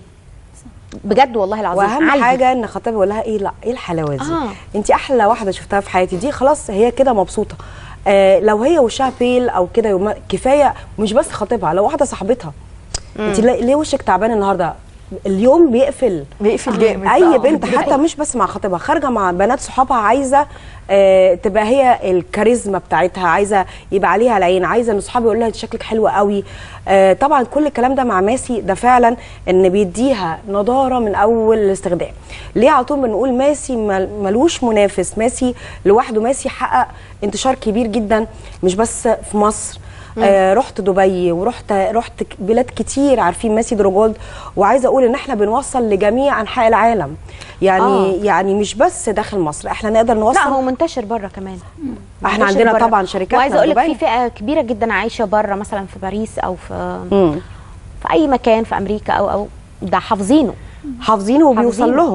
بجد والله العظيم واهم عالجي. حاجه ان خطيبها يقول لها ايه لا ايه الحلاوه دي آه. انت احلى واحده شفتها في حياتي دي خلاص هي كده مبسوطه آه لو هي وشها بيل او كده يوم- كفايه مش بس خطيبها لو واحده صاحبتها انت ليه ليه وشك تعبان النهارده اليوم بيقفل بيقفل جامد اي بقى. بنت حتى مش بس مع خطيبها خارجه مع بنات صحابها عايزه آه تبقى هي الكاريزما بتاعتها عايزه يبقى عليها العين عايزه ان صحابي يقول لها "أنت شكلك حلو قوي آه طبعا كل الكلام ده مع ماسي ده فعلا ان بيديها نضاره من اول الاستخدام ليه على طول بنقول ماسي مل- ملوش منافس ماسي لوحده ماسي حقق انتشار كبير جدا مش بس في مصر آه رحت دبي ورحت رحت ك- بلاد كتير عارفين ماسي دروجولد وعايزه اقول ان احنا بنوصل لجميع انحاء العالم يعني آه. يعني مش بس داخل مصر احنا نقدر نوصل لا هو منتشر بره كمان احنا منتشر عندنا برا. طبعا شركات وعايزه اقول لك دبي. في فئه كبيره جدا عايشه بره مثلا في باريس او في مم. في اي مكان في امريكا او او ده حافظينه حافظينه وبيوصل حافظينه. لهم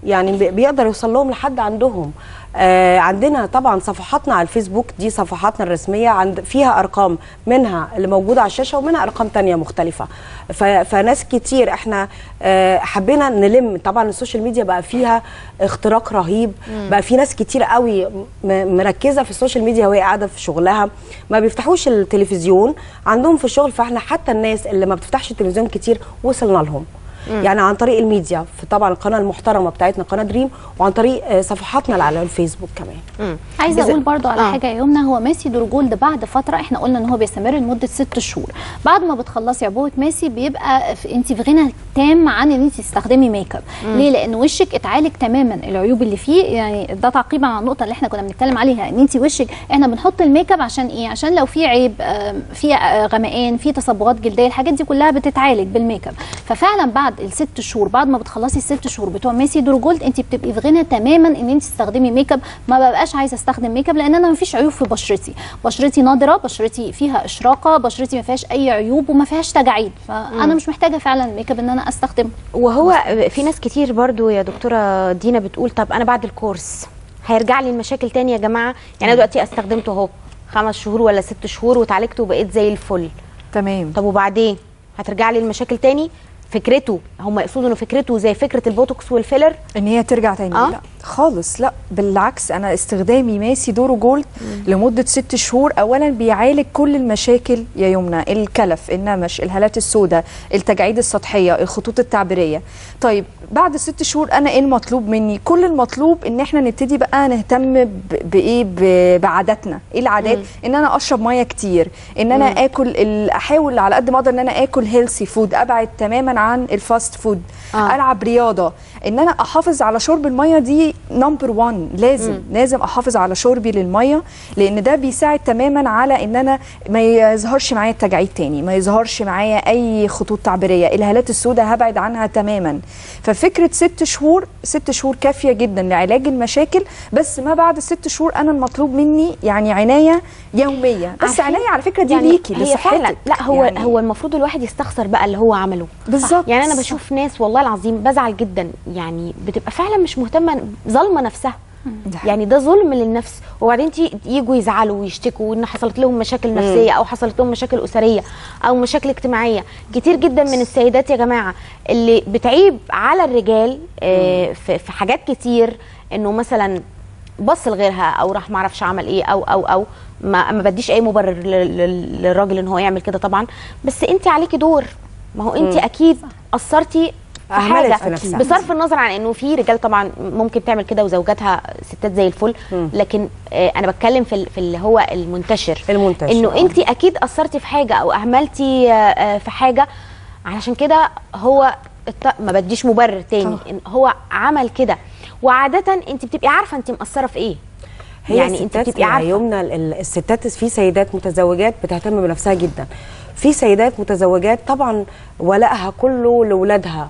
يعني بي- بيقدر يوصل لهم لحد عندهم آه عندنا طبعا صفحاتنا على الفيسبوك دي صفحاتنا الرسميه عند فيها ارقام منها اللي موجوده على الشاشه ومنها ارقام تانية مختلفه ف- فناس كتير احنا آه حبينا نلم طبعا السوشيال ميديا بقى فيها اختراق رهيب مم. بقى في ناس كتير قوي م- مركزه في السوشيال ميديا وهي قاعده في شغلها ما بيفتحوش التلفزيون عندهم في الشغل فاحنا حتى الناس اللي ما بتفتحش التلفزيون كتير وصلنا لهم مم. يعني عن طريق الميديا في طبعا القناه المحترمه بتاعتنا قناه دريم وعن طريق آه، صفحاتنا اللي على الفيسبوك كمان عايزه إذا- اقول برضو على آه. حاجه يا يمنى هو ماسي دورجولد بعد فتره احنا قلنا ان هو بيستمر لمده ست شهور بعد ما بتخلصي عبوه ماسي بيبقى في انت في غنى تام عن ان انت تستخدمي ميك اب مم. ليه لان وشك اتعالج تماما العيوب اللي فيه يعني ده تعقيبا على النقطه اللي احنا كنا بنتكلم عليها ان انت وشك احنا بنحط الميك اب عشان ايه عشان لو في عيب آم، في آه، غمقان في تصبغات جلديه الحاجات دي كلها بتتعالج بالميك اب ففعلا بعد الست شهور بعد ما بتخلصي الست شهور بتوع ميسي دورجولد انت بتبقي في غنى تماما ان انت تستخدمي ميك اب ما ببقاش عايزه استخدم ميك اب لان انا ما فيش عيوب في بشرتي بشرتي نضره بشرتي فيها اشراقه بشرتي ما فيهاش اي عيوب وما فيهاش تجاعيد فانا مم. مش محتاجه فعلا ميك اب ان انا استخدمه وهو في ناس كتير برضو يا دكتوره دينا بتقول طب انا بعد الكورس هيرجع لي المشاكل تاني يا جماعه يعني انا دلوقتي استخدمته اهو خمس شهور ولا ست شهور وتعالجت وبقيت زي الفل تمام طب وبعدين هترجع لي المشاكل تاني فكرته هم يقصدوا انه فكرته زي فكره البوتوكس والفيلر ان هي ترجع تاني آه؟ لا خالص لا بالعكس انا استخدامي ماسي دورو جولد لمده ست شهور اولا بيعالج كل المشاكل يا يمنى الكلف النمش الهالات السوداء التجاعيد السطحيه الخطوط التعبيريه طيب بعد ست شهور انا ايه المطلوب مني كل المطلوب ان احنا نبتدي بقى نهتم ب- بايه ب- بعاداتنا ايه العادات مم. ان انا اشرب ميه كتير ان انا مم. اكل ال- احاول على قد ما اقدر ان انا اكل هيلثي فود ابعد تماما عن الفاست فود آه. العب رياضه ان انا احافظ على شرب الميه دي نمبر 1 لازم مم. مم. لازم احافظ على شربي للميه لان ده بيساعد تماما على ان انا ما يظهرش معايا التجاعيد تاني ما يظهرش معايا اي خطوط تعبيريه الهالات السوداء هبعد عنها تماما ففكره ست شهور ست شهور كافيه جدا لعلاج المشاكل بس ما بعد الست شهور انا المطلوب مني يعني عنايه يوميه بس عارفين؟ عنايه على فكره دي يعني ليكي هي لصحتك فعلا لا هو يعني يعني هو المفروض الواحد يستخسر بقى اللي هو عمله بالظبط يعني انا بشوف ناس والله العظيم بزعل جدا يعني بتبقى فعلا مش مهتمه ظالمه نفسها يعني ده ظلم للنفس وبعدين تي- يجوا يزعلوا ويشتكوا ان حصلت لهم مشاكل نفسيه او حصلت لهم مشاكل اسريه او مشاكل اجتماعيه كتير جدا من السيدات يا جماعه اللي بتعيب على الرجال آه، في في حاجات كتير انه مثلا بص لغيرها او راح ما اعرفش عمل ايه او او او ما ما بديش اي مبرر لل- لل- للراجل ان هو يعمل كده طبعا بس انت عليكي دور ما هو انت مم. اكيد قصرتي في أهملت حاجه في نفسها. بصرف النظر عن انه في رجال طبعا ممكن تعمل كده وزوجاتها ستات زي الفل لكن آه، انا بتكلم في ال- في اللي هو المنتشر المنتشر انه آه. انت اكيد قصرتي في حاجه او اهملتي آه، آه، في حاجه علشان كده هو الت- ما بديش مبرر تاني إن هو عمل كده وعاده انت بتبقي عارفه انت مقصره في ايه هي يعني انت بتبقي عارفه يومنا ال- ال- الستات في سيدات متزوجات بتهتم بنفسها جدا في سيدات متزوجات طبعا ولائها كله لاولادها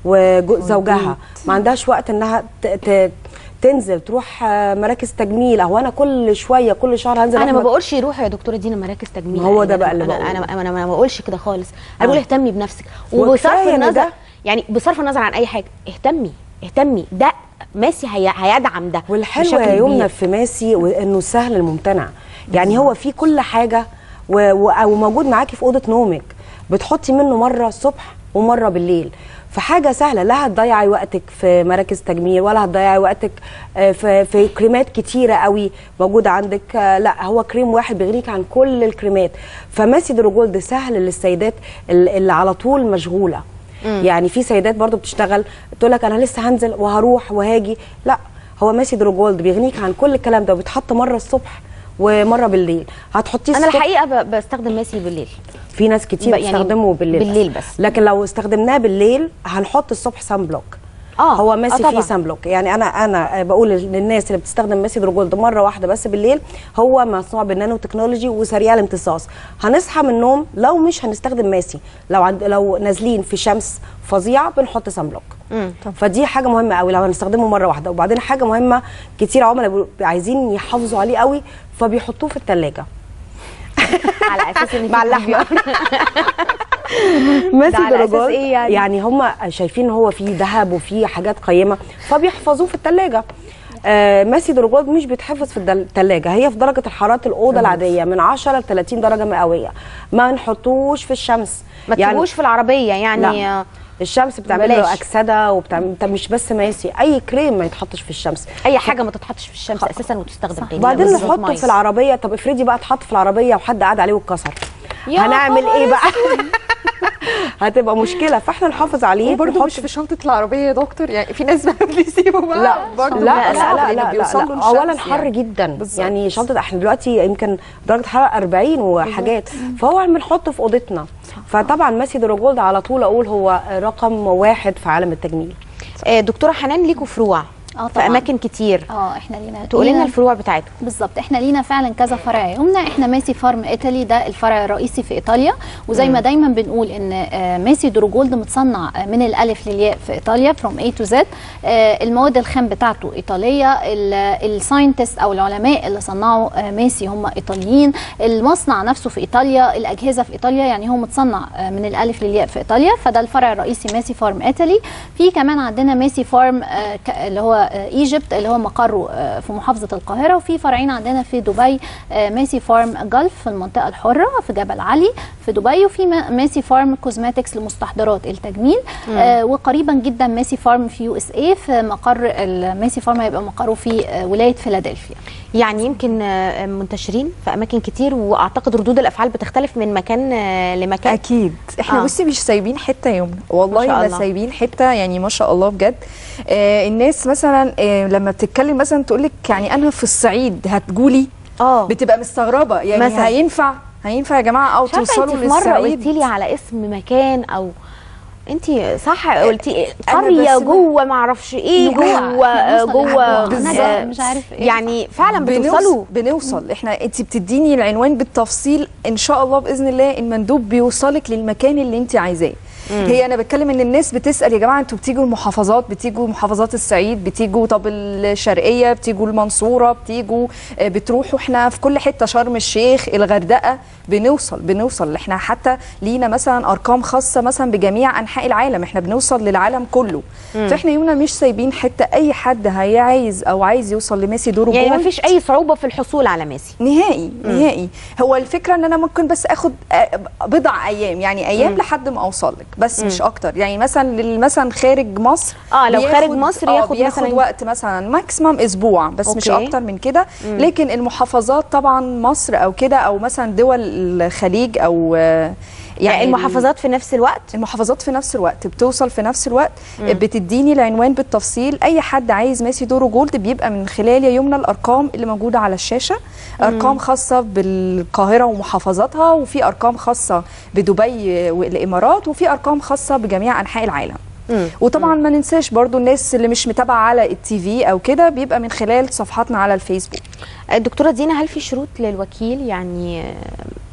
وزوجها ما عندهاش وقت انها ت- ت- تنزل تروح آه، مراكز تجميل او انا كل شويه كل شهر هنزل انا ما أعمل- بقولش يروحوا يا دكتوره دينا مراكز تجميل ما هو يعني ده أنا- بقى اللي انا بقوله. انا انا, أنا ما بقولش كده خالص انا بقول آه. اهتمي بنفسك وكفاية وبصرف إن النظر ده- يعني بصرف النظر عن اي حاجه اهتمي اهتمي ده ماسي هي هيدعم ده والحلو بشكل يا يمنى كبير. في ماسي وانه سهل الممتنع يعني هو في كل حاجه و- و- وموجود معاكي في اوضه نومك بتحطي منه مره الصبح ومره بالليل فحاجه سهله لا هتضيعي وقتك في مراكز تجميل ولا هتضيعي وقتك آه، في في كريمات كتيره قوي موجوده عندك آه، لا هو كريم واحد بيغنيك عن كل الكريمات فماسي دروجولد سهل للسيدات اللي اللي على طول مشغوله مم. يعني في سيدات برضو بتشتغل تقول لك انا لسه هنزل وهروح وهاجي لا هو ماسي دروجولد بيغنيك عن كل الكلام ده وبيتحط مره الصبح ومره بالليل هتحطيه انا الصبح الحقيقه ب- بستخدم ماسي بالليل في ناس كتير ب- يعني بتستخدمه بالليل بالليل بس. لكن لو استخدمناه بالليل هنحط الصبح سان بلوك اه هو ماسي آه فيه طبعاً. سان بلوك يعني انا انا بقول للناس اللي بتستخدم ماسي دروجولد مره واحده بس بالليل هو مصنوع بالنانو تكنولوجي وسريع الامتصاص هنصحى من النوم لو مش هنستخدم ماسي لو عند لو نازلين في شمس فظيعه بنحط سان بلوك مم. فدي حاجه مهمه قوي لو هنستخدمه مره واحده وبعدين حاجه مهمه كتير عملاء بيبقوا عايزين يحافظوا عليه قوي فبيحطوه في الثلاجه على اساس ان مع اللحمه ماسي ده على أساس درجات إيه يعني؟ يعني هم شايفين ان هو فيه ذهب وفيه حاجات قيمه فبيحفظوه في الثلاجه آه ماسي درجات مش بيتحفظ في الثلاجه هي في درجه الحراره الاوضه العاديه من 10 ل 30 درجه مئويه ما نحطوش في الشمس ما تسيبوش في العربيه يعني لا. الشمس بتعمل له بلاش. اكسده وبتعمل طب مش بس ماسي اي كريم ما يتحطش في الشمس اي حاجه ما تتحطش في الشمس اساسا وتستخدم تاني وبعدين لا، بالظبط نحطه مية. في العربيه طب افرضي بقى اتحط في العربيه وحد قعد عليه واتكسر يا هنعمل خبر ايه بقى هتبقى مشكله فاحنا نحافظ عليه وبرده ونحط مش في شنطه العربيه يا دكتور يعني في ناس بقى بيسيبوا بقى لا برضه لا لا بيصعب لا, لأنه لا, لا, بيوصلوا لا. للشمس اولا حر يعني. جدا بالظبط. يعني شنطه احنا دلوقتي يمكن درجه حراره 40 وحاجات فهو بنحطه في اوضتنا فطبعا ماسي دروجولد على طول اقول هو رقم واحد في عالم التجميل آه، دكتوره حنان ليكوا فروع اه في طبعا اماكن كتير اه احنا لينا تقولي لنا لينا- الفروع بتاعتكم بالظبط احنا لينا فعلا كذا فرع يمنى احنا ماسي فارم ايطالي ده الفرع الرئيسي في ايطاليا وزي ما دايما بنقول ان آه، ماسي دروجولد متصنع آه، من الالف للياء في ايطاليا فروم اي تو زد المواد الخام بتاعته ايطاليه الساينتست او العلماء اللي صنعوا آه، ماسي هم ايطاليين المصنع نفسه في ايطاليا الاجهزه في ايطاليا يعني هو متصنع آه، من الالف للياء في ايطاليا فده الفرع الرئيسي ماسي فارم ايطالي في كمان عندنا ماسي فارم آه، ك- اللي هو آه، ايجيبت اللي هو مقره آه، في محافظه القاهره وفي فرعين عندنا في دبي آه، ماسي فارم جلف في المنطقه الحره في جبل علي في دبي وفي ما- ماسي فارم كوزماتكس لمستحضرات التجميل آه، وقريبا جدا ماسي فارم في يو اس اي في مقر الماسي فارم هيبقى مقره في آه، ولايه فيلادلفيا يعني يمكن آه، منتشرين في اماكن كتير واعتقد ردود الافعال بتختلف من مكان آه، لمكان اكيد احنا آه. آه. بصي مش سايبين حته يومنا والله ما شاء ما الله. سايبين حته يعني ما شاء الله بجد آه الناس مثلا آه لما بتتكلم مثلا تقول لك يعني انا في الصعيد هتقولي اه بتبقى مستغربه يعني مثلا. هينفع هينفع يا جماعه او مش عارفة توصلوا انت في مره للصعيد قلتي لي على اسم مكان او انت صح قلتي أنا قريه بس- جوه ما اعرفش ايه جوه. جوه بنوصل جوه لحد آه، مش عارف ايه يعني فعلا بنوصل بتوصلوا بنوصل احنا انت بتديني العنوان بالتفصيل ان شاء الله باذن الله المندوب بيوصلك للمكان اللي انت عايزاه هي انا بتكلم ان الناس بتسال يا جماعه انتوا بتيجوا المحافظات بتيجوا محافظات الصعيد بتيجوا طب الشرقيه بتيجوا المنصوره بتيجوا آه، بتروحوا احنا في كل حته شرم الشيخ الغردقه بنوصل بنوصل احنا حتى لينا مثلا ارقام خاصه مثلا بجميع انحاء العالم احنا بنوصل للعالم كله فاحنا يومنا مش سايبين حته اي حد هي عايز او عايز يوصل لميسي دوره يعني ما جول. فيش اي صعوبه في الحصول على ميسي نهائي نهائي هو الفكره ان انا ممكن بس اخد آه، بضع ايام يعني ايام لحد ما اوصل لك بس مش اكتر يعني مثلا لل- مثلا خارج مصر اه لو بياخد- خارج مصر آه، ياخد بياخد مثلا وقت مثلا ماكسيمم اسبوع بس أوكي. مش أوكي. اكتر من كده لكن المحافظات طبعا مصر او كده او مثلا دول الخليج او آه، يعني المحافظات في نفس الوقت المحافظات في نفس الوقت بتوصل في نفس الوقت بتديني العنوان بالتفصيل اي حد عايز ماسي دورو جولد بيبقى من خلال يا يمنى الارقام اللي موجوده على الشاشه ارقام خاصه بالقاهره ومحافظاتها وفي ارقام خاصه بدبي والامارات وفي ارقام خاصه بجميع انحاء العالم وطبعا ما ننساش برضو الناس اللي مش متابعه على التي في او كده بيبقى من خلال صفحاتنا على الفيسبوك الدكتوره دينا هل في شروط للوكيل يعني آه،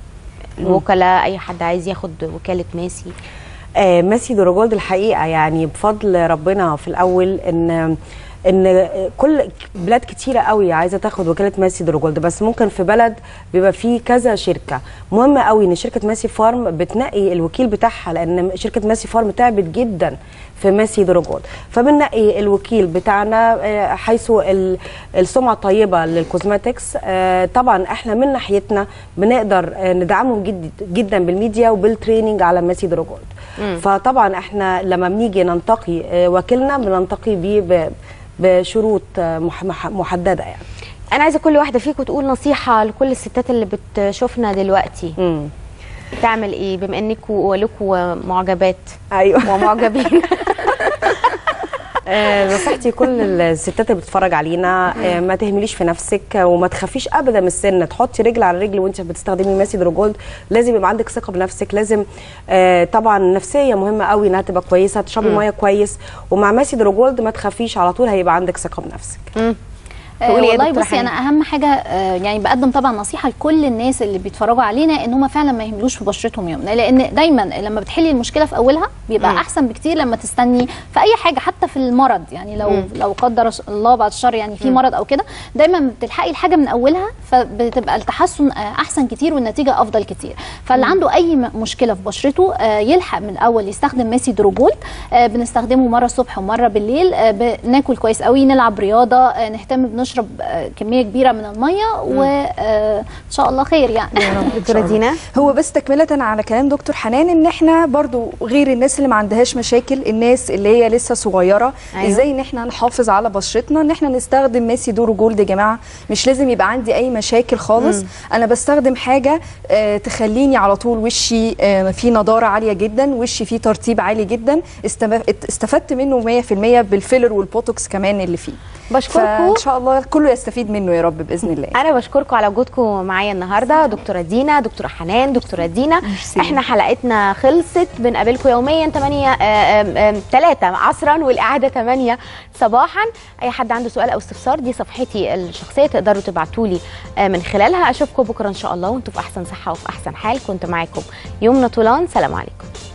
الوكلاء اي حد عايز ياخد وكاله ماسي آه ميسي دروجولد الحقيقه يعني بفضل ربنا في الاول ان ان كل بلاد كتيره قوي عايزه تاخد وكاله ميسي دروجولد بس ممكن في بلد بيبقى فيه كذا شركه مهم قوي ان شركه ميسي فارم بتنقي الوكيل بتاعها لان شركه ميسي فارم تعبت جدا في ميسي دروجولد فبننقي الوكيل بتاعنا آه، حيث ال- السمعه الطيبه للكوزماتكس آه، طبعا احنا من ناحيتنا بنقدر آه، ندعمهم جد جدا بالميديا وبالتريننج على ميسي دروجولد فطبعا احنا لما بنيجي ننتقي آه، وكيلنا بننتقي بيه ب- بشروط آه، مح- مح- محدده يعني انا عايزه كل واحده فيكم تقول نصيحه لكل الستات اللي بتشوفنا دلوقتي مم. تعمل ايه بما انكم لكم معجبات ايوه ومعجبين آه، نصيحتي كل الستات اللي بتتفرج علينا آه، ما تهمليش في نفسك وما تخافيش ابدا من السن تحطي رجل على رجل وانت بتستخدمي ماسي دروجولد لازم يبقى عندك ثقه بنفسك لازم آه، طبعا النفسيه مهمه قوي انها تبقى كويسه تشربي ميه كويس ومع ماسي دروجولد ما تخافيش على طول هيبقى عندك ثقه بنفسك آه، تقولي ايه يا والله دكتورة بصي انا حنان؟ اهم حاجه آه، يعني بقدم طبعا نصيحه لكل الناس اللي بيتفرجوا علينا ان هم فعلا ما يهملوش في بشرتهم يومنا لان دايما لما بتحلي المشكله في اولها بيبقى مم. احسن بكتير لما تستني في اي حاجه حتى في المرض يعني لو مم. لو قدر الله بعد الشر يعني في مم. مرض او كده دايما بتلحقي الحاجه من اولها فبتبقى التحسن آه، احسن كتير والنتيجه افضل كتير فاللي مم. عنده اي م- مشكله في بشرته آه، يلحق من الاول يستخدم ماسي دروجولد آه، بنستخدمه مره الصبح ومره بالليل آه، بناكل كويس قوي نلعب رياضه آه، نهتم بنشرب آه، كميه كبيره من الميه وان شاء الله خير يعني دكتوره دينا هو بس تكملة على كلام دكتور حنان ان احنا برضو غير الناس اللي ما عندهاش مشاكل الناس اللي هي لسه صغيرة أيوة. أيوة. ازاي ان احنا نحافظ على بشرتنا ان احنا نستخدم ماسي دورو جولد يا جماعة مش لازم يبقى عندي اي مشاكل خالص مم. انا بستخدم حاجة آه تخليني على طول وشي آه فيه نضارة عالية جدا وشي فيه ترطيب عالي جدا استم- استفدت منه 100% بالفيلر والبوتوكس كمان اللي فيه بشكركم. فان شاء الله كله يستفيد منه يا رب باذن الله انا بشكركم على وجودكم معايا النهارده دكتوره دينا دكتوره حنان دكتوره دينا ميرسي. احنا حلقتنا خلصت بنقابلكم يوميا 8 3 عصرا والاعاده 8 صباحا اي حد عنده سؤال او استفسار دي صفحتي الشخصيه تقدروا تبعتوا لي من خلالها اشوفكم بكره ان شاء الله وانتم في احسن صحه وفي احسن حال كنت معاكم يمنى طولان سلام عليكم